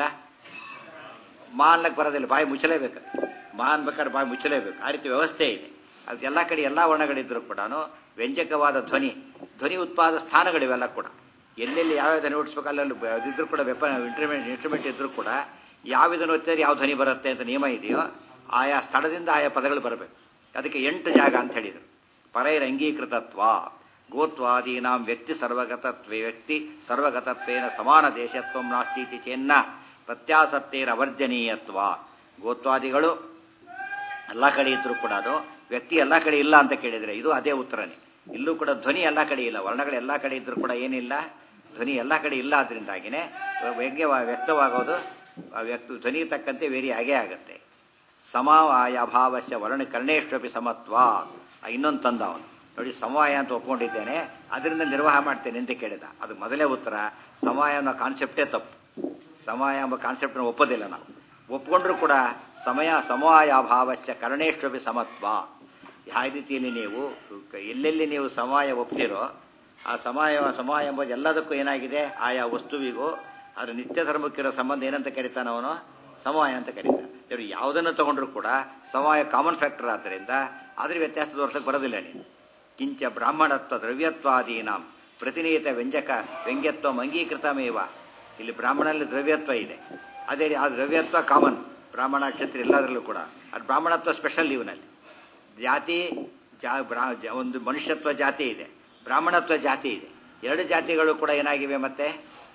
ಮಾ ಅನ್ನಕ್ಕೆ ಬರೋದಿಲ್ಲ ಬಾಯಿ ಮುಚ್ಚಲೇಬೇಕು ಮಾ ಅನ್ಬೇಕಾದ್ರೆ ಬಾಯಿ ಮುಚ್ಚಲೇಬೇಕು ಆ ರೀತಿ ವ್ಯವಸ್ಥೆ ಇದೆ ಅದು ಎಲ್ಲ ಕಡೆ ಎಲ್ಲ ವರ್ಣಗಳಿದ್ದರೂ ಕೂಡ ವ್ಯಂಜಕವಾದ ಧ್ವನಿ ಧ್ವನಿ ಉತ್ಪಾದ ಸ್ಥಾನಗಳಿವೆಲ್ಲ ಕೂಡ ಎಲ್ಲೆಲ್ಲಿ ಯಾವ್ಯಾವ ಧ್ವನಿ ಹುಟ್ಟಿಸ್ಬೇಕು ಅಲ್ಲಲ್ಲಿ ಇದ್ರೂ ಕೂಡ ವೆಪನ್ ಇಂಟ್ರಿಮೆಂಟ್ ಇನ್ಸ್ಟ್ರೂಮೆಂಟ್ ಇದ್ರೂ ಕೂಡ ಯಾವ ಇದನ್ನು ಒತ್ತಿದ್ರೆ ಯಾವ ಧ್ವನಿ ಬರುತ್ತೆ ಅಂತ ನಿಯಮ ಇದೆಯೋ ಆಯಾ ಸ್ಥಳದಿಂದ ಆಯಾ ಪದಗಳು ಬರಬೇಕು ಅದಕ್ಕೆ ಎಂಟು ಜಾಗ ಅಂತ ಹೇಳಿದರು ಪರೈರಂಗೀಕೃತತ್ವ ಗೋತ್ವಾದೀನಾಂ ವ್ಯಕ್ತಿ ಸರ್ವಗತತ್ವ ವ್ಯಕ್ತಿ ಸರ್ವಗತತ್ವೇನ ಸಮಾನ ದೇಶತ್ವ ನಾಸ್ತೀತಿ ಚೆನ್ನ ಪ್ರತ್ಯಾಸತ್ತೇರ ಅವರ್ಜನೀಯತ್ವ ಗೋತ್ವಾದಿಗಳು ಎಲ್ಲ ಕಡೆ ಇದ್ರೂ ಕೂಡ ವ್ಯಕ್ತಿ ಎಲ್ಲ ಕಡೆ ಇಲ್ಲ ಅಂತ ಕೇಳಿದರೆ ಇದು ಅದೇ ಉತ್ತರನೇ ಇಲ್ಲೂ ಕೂಡ ಧ್ವನಿ ಎಲ್ಲ ಕಡೆ ಇಲ್ಲ ವರ್ಣಗಳು ಎಲ್ಲ ಕಡೆ ಇದ್ರೂ ಕೂಡ ಏನಿಲ್ಲ ಧ್ವನಿ ಎಲ್ಲ ಕಡೆ ಇಲ್ಲ ಆದ್ರಿಂದಾಗಿನೇ ವ್ಯಂಗ್ಯ ವ್ಯಕ್ತವಾಗೋದು ಆ ವ್ಯಕ್ತ ಧ್ವನಿ ತಕ್ಕಂತೆ ವೇರಿ ಆಗೇ ಆಗುತ್ತೆ ಸಮವಾಯ ಭಾವಸ್ಯ ವರ್ಣ ಕರ್ಣೇಶ್ವಪಿ ಸಮತ್ವ ಇನ್ನೊಂದು ತಂದ ಅವನು ನೋಡಿ ಸಮವಾಯ ಅಂತ ಒಪ್ಕೊಂಡಿದ್ದೇನೆ ಅದರಿಂದ ನಿರ್ವಾಹ ಮಾಡ್ತೇನೆ ಅಂತ ಕೇಳಿದ ಅದು ಮೊದಲೇ ಉತ್ತರ ಸಮವಾಯ ಅನ್ನೋ ಕಾನ್ಸೆಪ್ಟೇ ತಪ್ಪು ಸಮಯ ಎಂಬ ಕಾನ್ಸೆಪ್ಟನ್ನು ಒಪ್ಪೋದಿಲ್ಲ ನಾವು ಒಪ್ಕೊಂಡ್ರೂ ಕೂಡ ಸಮಯ ಸಮವಾಯ ಭಾವಸ್ಯ ಕರ್ಣೇಶ್ವಪಿ ಸಮತ್ವ ಯಾವ ರೀತಿಯಲ್ಲಿ ನೀವು ಎಲ್ಲೆಲ್ಲಿ ನೀವು ಸಮಯ ಒಪ್ತಿರೋ ಆ ಸಮಯ ಸಮಯ ಎಂಬುದು ಎಲ್ಲದಕ್ಕೂ ಏನಾಗಿದೆ ಆಯಾ ವಸ್ತುವಿಗೂ ಅದರ ನಿತ್ಯ ಧರ್ಮಕ್ಕಿರೋ ಸಂಬಂಧ ಏನಂತ ಕರೀತಾನೆ ಅವನು ಸಮವಾಯ ಅಂತ ಕರೀತಾನೆ ಇವರು ಯಾವುದನ್ನು ತಗೊಂಡ್ರು ಕೂಡ ಸಮವಾಯ ಕಾಮನ್ ಫ್ಯಾಕ್ಟರ್ ಆದ್ದರಿಂದ ಅದ್ರ ವ್ಯತ್ಯಾಸ ತೋರ್ಸಕ್ಕೆ ಬರೋದಿಲ್ಲ ನೀನು ಕಿಂಚ ಬ್ರಾಹ್ಮಣತ್ವ ದ್ರವ್ಯತ್ವಾದೀನಾಂ ಪ್ರತಿನಿಯತ ವ್ಯಂಜಕ ವ್ಯಂಗ್ಯತ್ವ ಅಂಗೀಕೃತಮೇವ ಇಲ್ಲಿ ಬ್ರಾಹ್ಮಣಲ್ಲಿ ದ್ರವ್ಯತ್ವ ಇದೆ ಅದೇ ಆ ದ್ರವ್ಯತ್ವ ಕಾಮನ್ ಬ್ರಾಹ್ಮಣ ಕ್ಷತ್ರಿ ಎಲ್ಲದರಲ್ಲೂ ಕೂಡ ಅದು ಬ್ರಾಹ್ಮಣತ್ವ ಸ್ಪೆಷಲ್ ಇವನಲ್ಲಿ ಜಾತಿ ಜಾ ಬ್ರಾ ಒಂದು ಮನುಷ್ಯತ್ವ ಜಾತಿ ಇದೆ ಬ್ರಾಹ್ಮಣತ್ವ ಜಾತಿ ಇದೆ ಎರಡು ಜಾತಿಗಳು ಕೂಡ ಏನಾಗಿವೆ ಮತ್ತೆ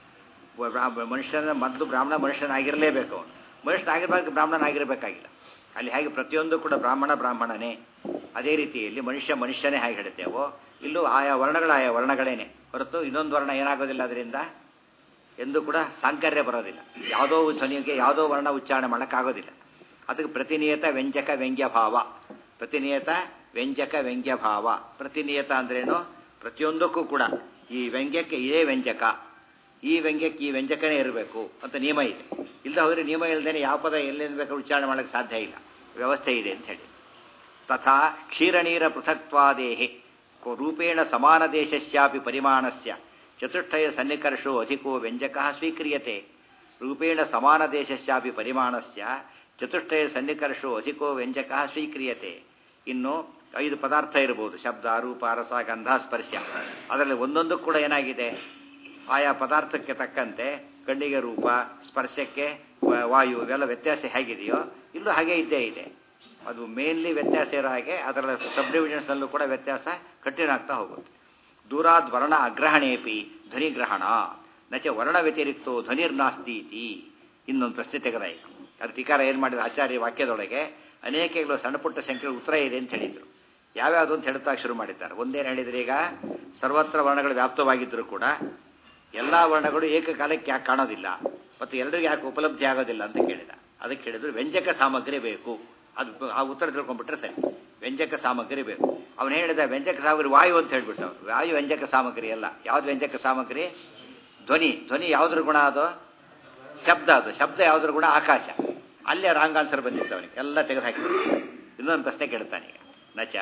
ಮನುಷ್ಯನ ಮೊದಲು ಬ್ರಾಹ್ಮಣ ಮನುಷ್ಯನಾಗಿರಲೇಬೇಕು ಅವನು ಮನುಷ್ಯನಾಗಿರ್ಬೇಕು ಬ್ರಾಹ್ಮಣನಾಗಿರಬೇಕಾಗಿಲ್ಲ ಅಲ್ಲಿ ಹೇಗೆ ಪ್ರತಿಯೊಂದು ಕೂಡ ಬ್ರಾಹ್ಮಣ ಬ್ರಾಹ್ಮಣನೇ ಅದೇ ರೀತಿಯಲ್ಲಿ ಮನುಷ್ಯ ಮನುಷ್ಯನೇ ಹೇಗೆ ಹೇಳ್ತೇವೋ ಇಲ್ಲೂ ಆಯಾ ವರ್ಣಗಳ ಆಯಾ ವರ್ಣಗಳೇನೆ ಹೊರತು ಇನ್ನೊಂದು ವರ್ಣ ಏನಾಗೋದಿಲ್ಲ ಅದರಿಂದ ಎಂದು ಕೂಡ ಸಾಂಕರ್ಯ ಬರೋದಿಲ್ಲ ಯಾವುದೋ ಧ್ವನಿಗೆ ಯಾವುದೋ ವರ್ಣ ಉಚ್ಚಾರಣೆ ಮಾಡೋಕ್ಕಾಗೋದಿಲ್ಲ ಅದಕ್ಕೆ ಪ್ರತಿನಿಯತ ವ್ಯಂಜಕ ವ್ಯಂಗ್ಯ ಭಾವ ಪ್ರತಿನಿಯತ ವ್ಯಂಜಕ ವ್ಯಂಗ್ಯ ಭಾವ ಪ್ರತಿನಿಯತ ಅಂದ್ರೇನು ಪ್ರತಿಯೊಂದಕ್ಕೂ ಕೂಡ ಈ ವ್ಯಂಗ್ಯಕ್ಕೆ ಇದೇ ವ್ಯಂಜಕ ಈ ವ್ಯಂಗ್ಯಕ್ಕೆ ಈ ವ್ಯಂಜಕನೇ ಇರಬೇಕು ಅಂತ ನಿಯಮ ಇದೆ ಇಲ್ಲದ ಹೋದರೆ ನಿಯಮ ಇಲ್ಲದೇನೆ ಯಾವ ಪದ ಎಲ್ಲಿಂದ ಬೇಕಾದ್ರೂ ಉಚ್ಚಾರಣೆ ಮಾಡೋಕ್ಕೆ ಸಾಧ್ಯ ಇಲ್ಲ ವ್ಯವಸ್ಥೆ ಇದೆ ಅಂತ ಹೇಳಿ ತಥಾ ಕ್ಷೀರನೀರ ಪೃಥಕ್ವಾದೇಹೆ ರೂಪೇಣ ಸಮಾನ ದೇಶಸ್ಯಾಪಿ ಪರಿಮಾಣಸ್ಯ ಚತುಷ್ಟಯ ಸನ್ನಿಕರ್ಷೋ ಅಧಿಕೋ ವ್ಯಂಜಕ ಸ್ವೀಕ್ರಿಯತೆ ರೂಪೇಣ ಸಮಾನ ದೇಶಸ್ಯಾಪಿ ಪರಿಮಾಣಸ್ಯ ಚತುಷ್ಟಯ ಸನ್ನಿಕರ್ಷೋ ಅಧಿಕೋ ವ್ಯಂಜಕ ಸ್ವೀಕ್ರಿಯತೆ ಇನ್ನು ಐದು ಪದಾರ್ಥ ಇರಬಹುದು ಶಬ್ದ ರೂಪ ರಸ ಗಂಧ ಸ್ಪರ್ಶ ಅದರಲ್ಲಿ ಒಂದೊಂದು ಕೂಡ ಏನಾಗಿದೆ ಆಯಾ ಪದಾರ್ಥಕ್ಕೆ ತಕ್ಕಂತೆ ಕಣ್ಣಿಗೆ ರೂಪ ಸ್ಪರ್ಶಕ್ಕೆ ವಾಯು ಇವೆಲ್ಲ ವ್ಯತ್ಯಾಸ ಹೇಗಿದೆಯೋ ಇಲ್ಲೂ ಹಾಗೆ ಇದ್ದೇ ಇದೆ ಅದು ಮೇನ್ಲಿ ವ್ಯತ್ಯಾಸ ಇರೋ ಹಾಗೆ ಅದರ ಸಬ್ ಡಿವಿಷನ್ಸ್ನಲ್ಲೂ ಕೂಡ ವ್ಯತ್ಯಾಸ ಕಠಿಣ ಆಗ್ತಾ ಹೋಗುತ್ತೆ ದೂರಾದ್ ವರ್ಣ ಅಗ್ರಹಣೇಪಿ ಧ್ವನಿಗ್ರಹಣ ನಚ ವರ್ಣ ವ್ಯತಿರಿಕ್ತೋ ಧ್ವನಿರ್ನಾಸ್ತಿ ಇತಿ ಇನ್ನೊಂದು ಪ್ರಶ್ನೆ ತೆಗೆದಾಯಿತು ಅದು ಟೀಕಾರ ಏನು ಮಾಡಿದ ಆಚಾರ್ಯ ವಾಕ್ಯದೊಳಗೆ ಅನೇಕಗಳು ಸಣ್ಣ ಪುಟ್ಟ ಸಂಖ್ಯೆ ಉತ್ತರ ಇದೆ ಅಂತ ಹೇಳಿದರು ಯಾವ್ಯಾವುದು ಅಂತ ಹೇಳ್ತಾ ಶುರು ಮಾಡಿದ್ದಾರೆ ಒಂದೇನು ಹೇಳಿದ್ರೆ ಈಗ ಸರ್ವತ್ರ ವರ್ಣಗಳು ವ್ಯಾಪ್ತವಾಗಿದ್ದರೂ ಕೂಡ ಎಲ್ಲ ವರ್ಣಗಳು ಏಕಕಾಲಕ್ಕೆ ಯಾಕೆ ಕಾಣೋದಿಲ್ಲ ಮತ್ತು ಎಲ್ಲರಿಗೂ ಯಾಕೆ ಉಪಲಬ್ಧಿ ಆಗೋದಿಲ್ಲ ಅಂತ ಕೇಳಿದ ಅದಕ್ಕೆ ಹೇಳಿದ್ರು ವ್ಯಂಜಕ ಸಾಮಗ್ರಿ ಬೇಕು ಅದು ಆ ಉತ್ತರ ತಿಳ್ಕೊಂಡ್ಬಿಟ್ರೆ ಸರಿ ವ್ಯಂಜಕ ಸಾಮಗ್ರಿ ಬೇಕು ಅವನು ಹೇಳಿದ ವ್ಯಂಜಕ ಸಾಮಗ್ರಿ ವಾಯು ಅಂತ ಹೇಳ್ಬಿಟ್ಟು ವಾಯು ವ್ಯಂಜಕ ಸಾಮಗ್ರಿ ಅಲ್ಲ ಯಾವ್ದು ವ್ಯಂಜಕ ಸಾಮಗ್ರಿ ಧ್ವನಿ ಧ್ವನಿ ಯಾವುದ್ರ ಗುಣ ಅದು ಶಬ್ದ ಅದು ಶಬ್ದ ಯಾವುದ್ರ ಗುಣ ಆಕಾಶ ಅಲ್ಲೇ ರಾಂಗ್ ಆನ್ಸರ್ ಬಂದಿತ್ತು ಅವನಿಗೆ ಎಲ್ಲ ತೆಗೆದು ಹಾಕಿ ಇನ್ನೊಂದು ಪ್ರಶ್ನೆ ಕೇಳ್ತಾನೆ ಈಗ ನಚ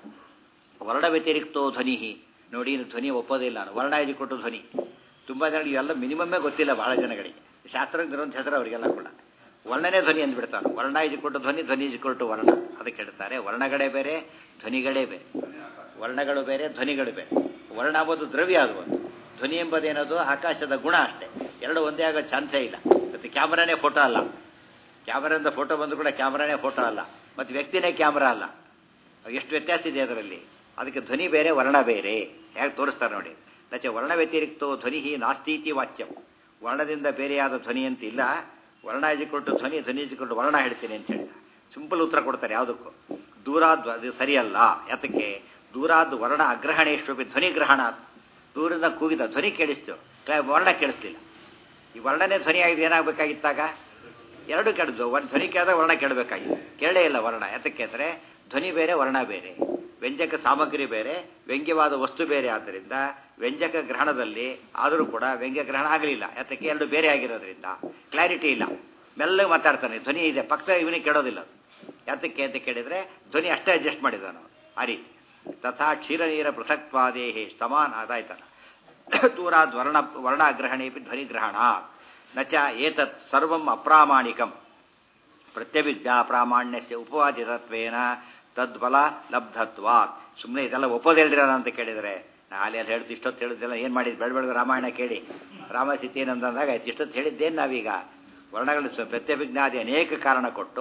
ವರ್ಣ ವ್ಯತಿರಿಕ್ತೋ ಧ್ವನಿ ನೋಡಿ ಧ್ವನಿ ಒಪ್ಪೋದಿಲ್ಲ ನಾನು ವರ್ಣ ಕೊಟ್ಟು ಧ್ವನಿ ತುಂಬ ಜನರಿಗೆ ಇವೆಲ್ಲ ಮಿನಿಮಮ್ಮೇ ಗೊತ್ತಿಲ್ಲ ಬಹಳ ಜನಗಳಿಗೆ ಶಾಸ್ತ್ರಜ್ಞರು ಅಂತ ಹೆಸರು ಅವರಿಗೆಲ್ಲ ಕೂಡ ವರ್ಣನೇ ಧ್ವನಿ ಅಂದ್ಬಿಡ್ತಾನೆ ವರ್ಣ ಕೊಟ್ಟು ಧ್ವನಿ ಧ್ವನಿ ಕೊಟ್ಟು ವರ್ಣ ಅದಕ್ಕೆ ಹೇಳ್ತಾರೆ ವರ್ಣಗಳೇ ಬೇರೆ ಧ್ವನಿಗಳೇ ಬೇರೆ ವರ್ಣಗಳು ಬೇರೆ ಧ್ವನಿಗಳು ಬೇರೆ ವರ್ಣ ಎಂಬುದು ದ್ರವ್ಯ ಅದು ಒಂದು ಧ್ವನಿ ಎಂಬುದೇನದು ಆಕಾಶದ ಗುಣ ಅಷ್ಟೇ ಎರಡು ಒಂದೇ ಆಗೋ ಚಾನ್ಸೇ ಇಲ್ಲ ಮತ್ತು ಕ್ಯಾಮ್ರಾನೇ ಫೋಟೋ ಅಲ್ಲ ಕ್ಯಾಮ್ರಾದಿಂದ ಫೋಟೋ ಬಂದು ಕೂಡ ಕ್ಯಾಮ್ರಾನೇ ಫೋಟೋ ಅಲ್ಲ ಮತ್ತು ವ್ಯಕ್ತಿನೇ ಕ್ಯಾಮ್ರಾ ಅಲ್ಲ ಎಷ್ಟು ವ್ಯತ್ಯಾಸ ಇದೆ ಅದರಲ್ಲಿ ಅದಕ್ಕೆ ಧ್ವನಿ ಬೇರೆ ವರ್ಣ ಬೇರೆ ಹೇಗೆ ತೋರಿಸ್ತಾರೆ ನೋಡಿ ನಚ ವರ್ಣ ವ್ಯತಿರಿಕ್ತೋ ಧ್ವನಿ ನಾಸ್ತೀತಿ ವಾಚ್ಯಂ ವರ್ಣದಿಂದ ಬೇರೆಯಾದ ಧ್ವನಿ ಅಂತ ಇಲ್ಲ ವರ್ಣ ಕೊಟ್ಟು ಧ್ವನಿ ಧ್ವನಿ ಕೊಟ್ಟು ವರ್ಣ ಹೇಳ್ತೀನಿ ಅಂತ ಹೇಳಿದ ಸಿಂಪಲ್ ಉತ್ತರ ಕೊಡ್ತಾರೆ ಯಾವುದಕ್ಕೂ ದೂರಾದ್ ಅದು ಸರಿಯಲ್ಲ ಯಾತಕ್ಕೆ ದೂರಾದ್ ವರ್ಣ ಅಗ್ರಹಣೇಶ್ವಪಿ ಧ್ವನಿ ಗ್ರಹಣ ದೂರದಿಂದ ಕೂಗಿದ ಧ್ವನಿ ಕೇಳಿಸ್ತು ವರ್ಣ ಕೇಳಿಸ್ಲಿಲ್ಲ ಈ ವರ್ಣನೆ ಧ್ವನಿ ಆಗಿದೆ ಏನಾಗಬೇಕಾಗಿತ್ತಾಗ ಎರಡು ಕೆಡದು ಧ್ವನಿ ಕೇಳಿದಾಗ ವರ್ಣ ಕೇಳಬೇಕಾಗಿದೆ ಕೇಳೇ ಇಲ್ಲ ವರ್ಣ ಯಾತಕ್ಕೆ ಅಂದರೆ ಧ್ವನಿ ಬೇರೆ ವರ್ಣ ಬೇರೆ ವ್ಯಂಜಕ ಸಾಮಗ್ರಿ ಬೇರೆ ವ್ಯಂಗ್ಯವಾದ ವಸ್ತು ಬೇರೆ ಆದ್ದರಿಂದ ವ್ಯಂಜಕ ಗ್ರಹಣದಲ್ಲಿ ಆದರೂ ಕೂಡ ವ್ಯಂಗ್ಯ ಗ್ರಹಣ ಆಗಲಿಲ್ಲ ಯಾತಕ್ಕೆ ಎರಡು ಬೇರೆ ಆಗಿರೋದ್ರಿಂದ ಕ್ಲಾರಿಟಿ ಇಲ್ಲ ಮೆಲ್ಲಗೆ ಮಾತಾಡ್ತಾನೆ ಧ್ವನಿ ಇದೆ ಪಕ್ಕ ಇವನಿಗೆ ಕೇಳೋದಿಲ್ಲ ಯಾತಕ್ಕೆ ಅಂತ ಕೇಳಿದರೆ ಧ್ವನಿ ಅಷ್ಟೇ ಅಡ್ಜಸ್ಟ್ ಮಾಡಿದಾನು ಆ ರೀತಿ ತಥಾ ಕ್ಷೀರ ನೀರ ಪೃಥಕ್ವಾದೇಹಿ ಸಮಾನ ಅದಾಯ್ತಲ್ಲ ದೂರಾದ್ ವರ್ಣ ವರ್ಣಾಗ್ರಹಣೇಪಿ ಧ್ವನಿಗ್ರಹಣ ನಚ ಏತತ್ ಸರ್ವಂ ಅಪ್ರಾಮಾಣಿಕಂ ಪ್ರತ್ಯಭಿಜ್ಞಾ ಪ್ರಾಮಾಣ್ಯಸ್ಯ ಉಪವಾದಿತತ್ವೇನ ತದ್ಬಲ ಲಬ್ಧತ್ವಾತ್ ಸುಮ್ಮನೆ ಇದೆಲ್ಲ ಒಪ್ಪೋದೇಳ್ದಿರೋಣ ಅಂತ ಕೇಳಿದರೆ ಅಲ್ಲಿ ಅಲ್ಲಿ ಹೇಳ್ತು ಇಷ್ಟೊತ್ತು ಹೇಳಿದ್ದೆಲ್ಲ ಏನು ಮಾಡಿದ್ದು ಬೆಳ ಬೆಳಗ್ಗೆ ರಾಮಾಯಣ ಕೇಳಿ ರಾಮ ಸೀತೆ ಏನಂದಾಗ ಇಷ್ಟೊತ್ತು ಹೇಳಿದ್ದೇನು ನಾವೀಗ ವರ್ಣಗಳ ಪ್ರತ್ಯಭಿಜ್ಞಾದಿ ಅನೇಕ ಕಾರಣ ಕೊಟ್ಟು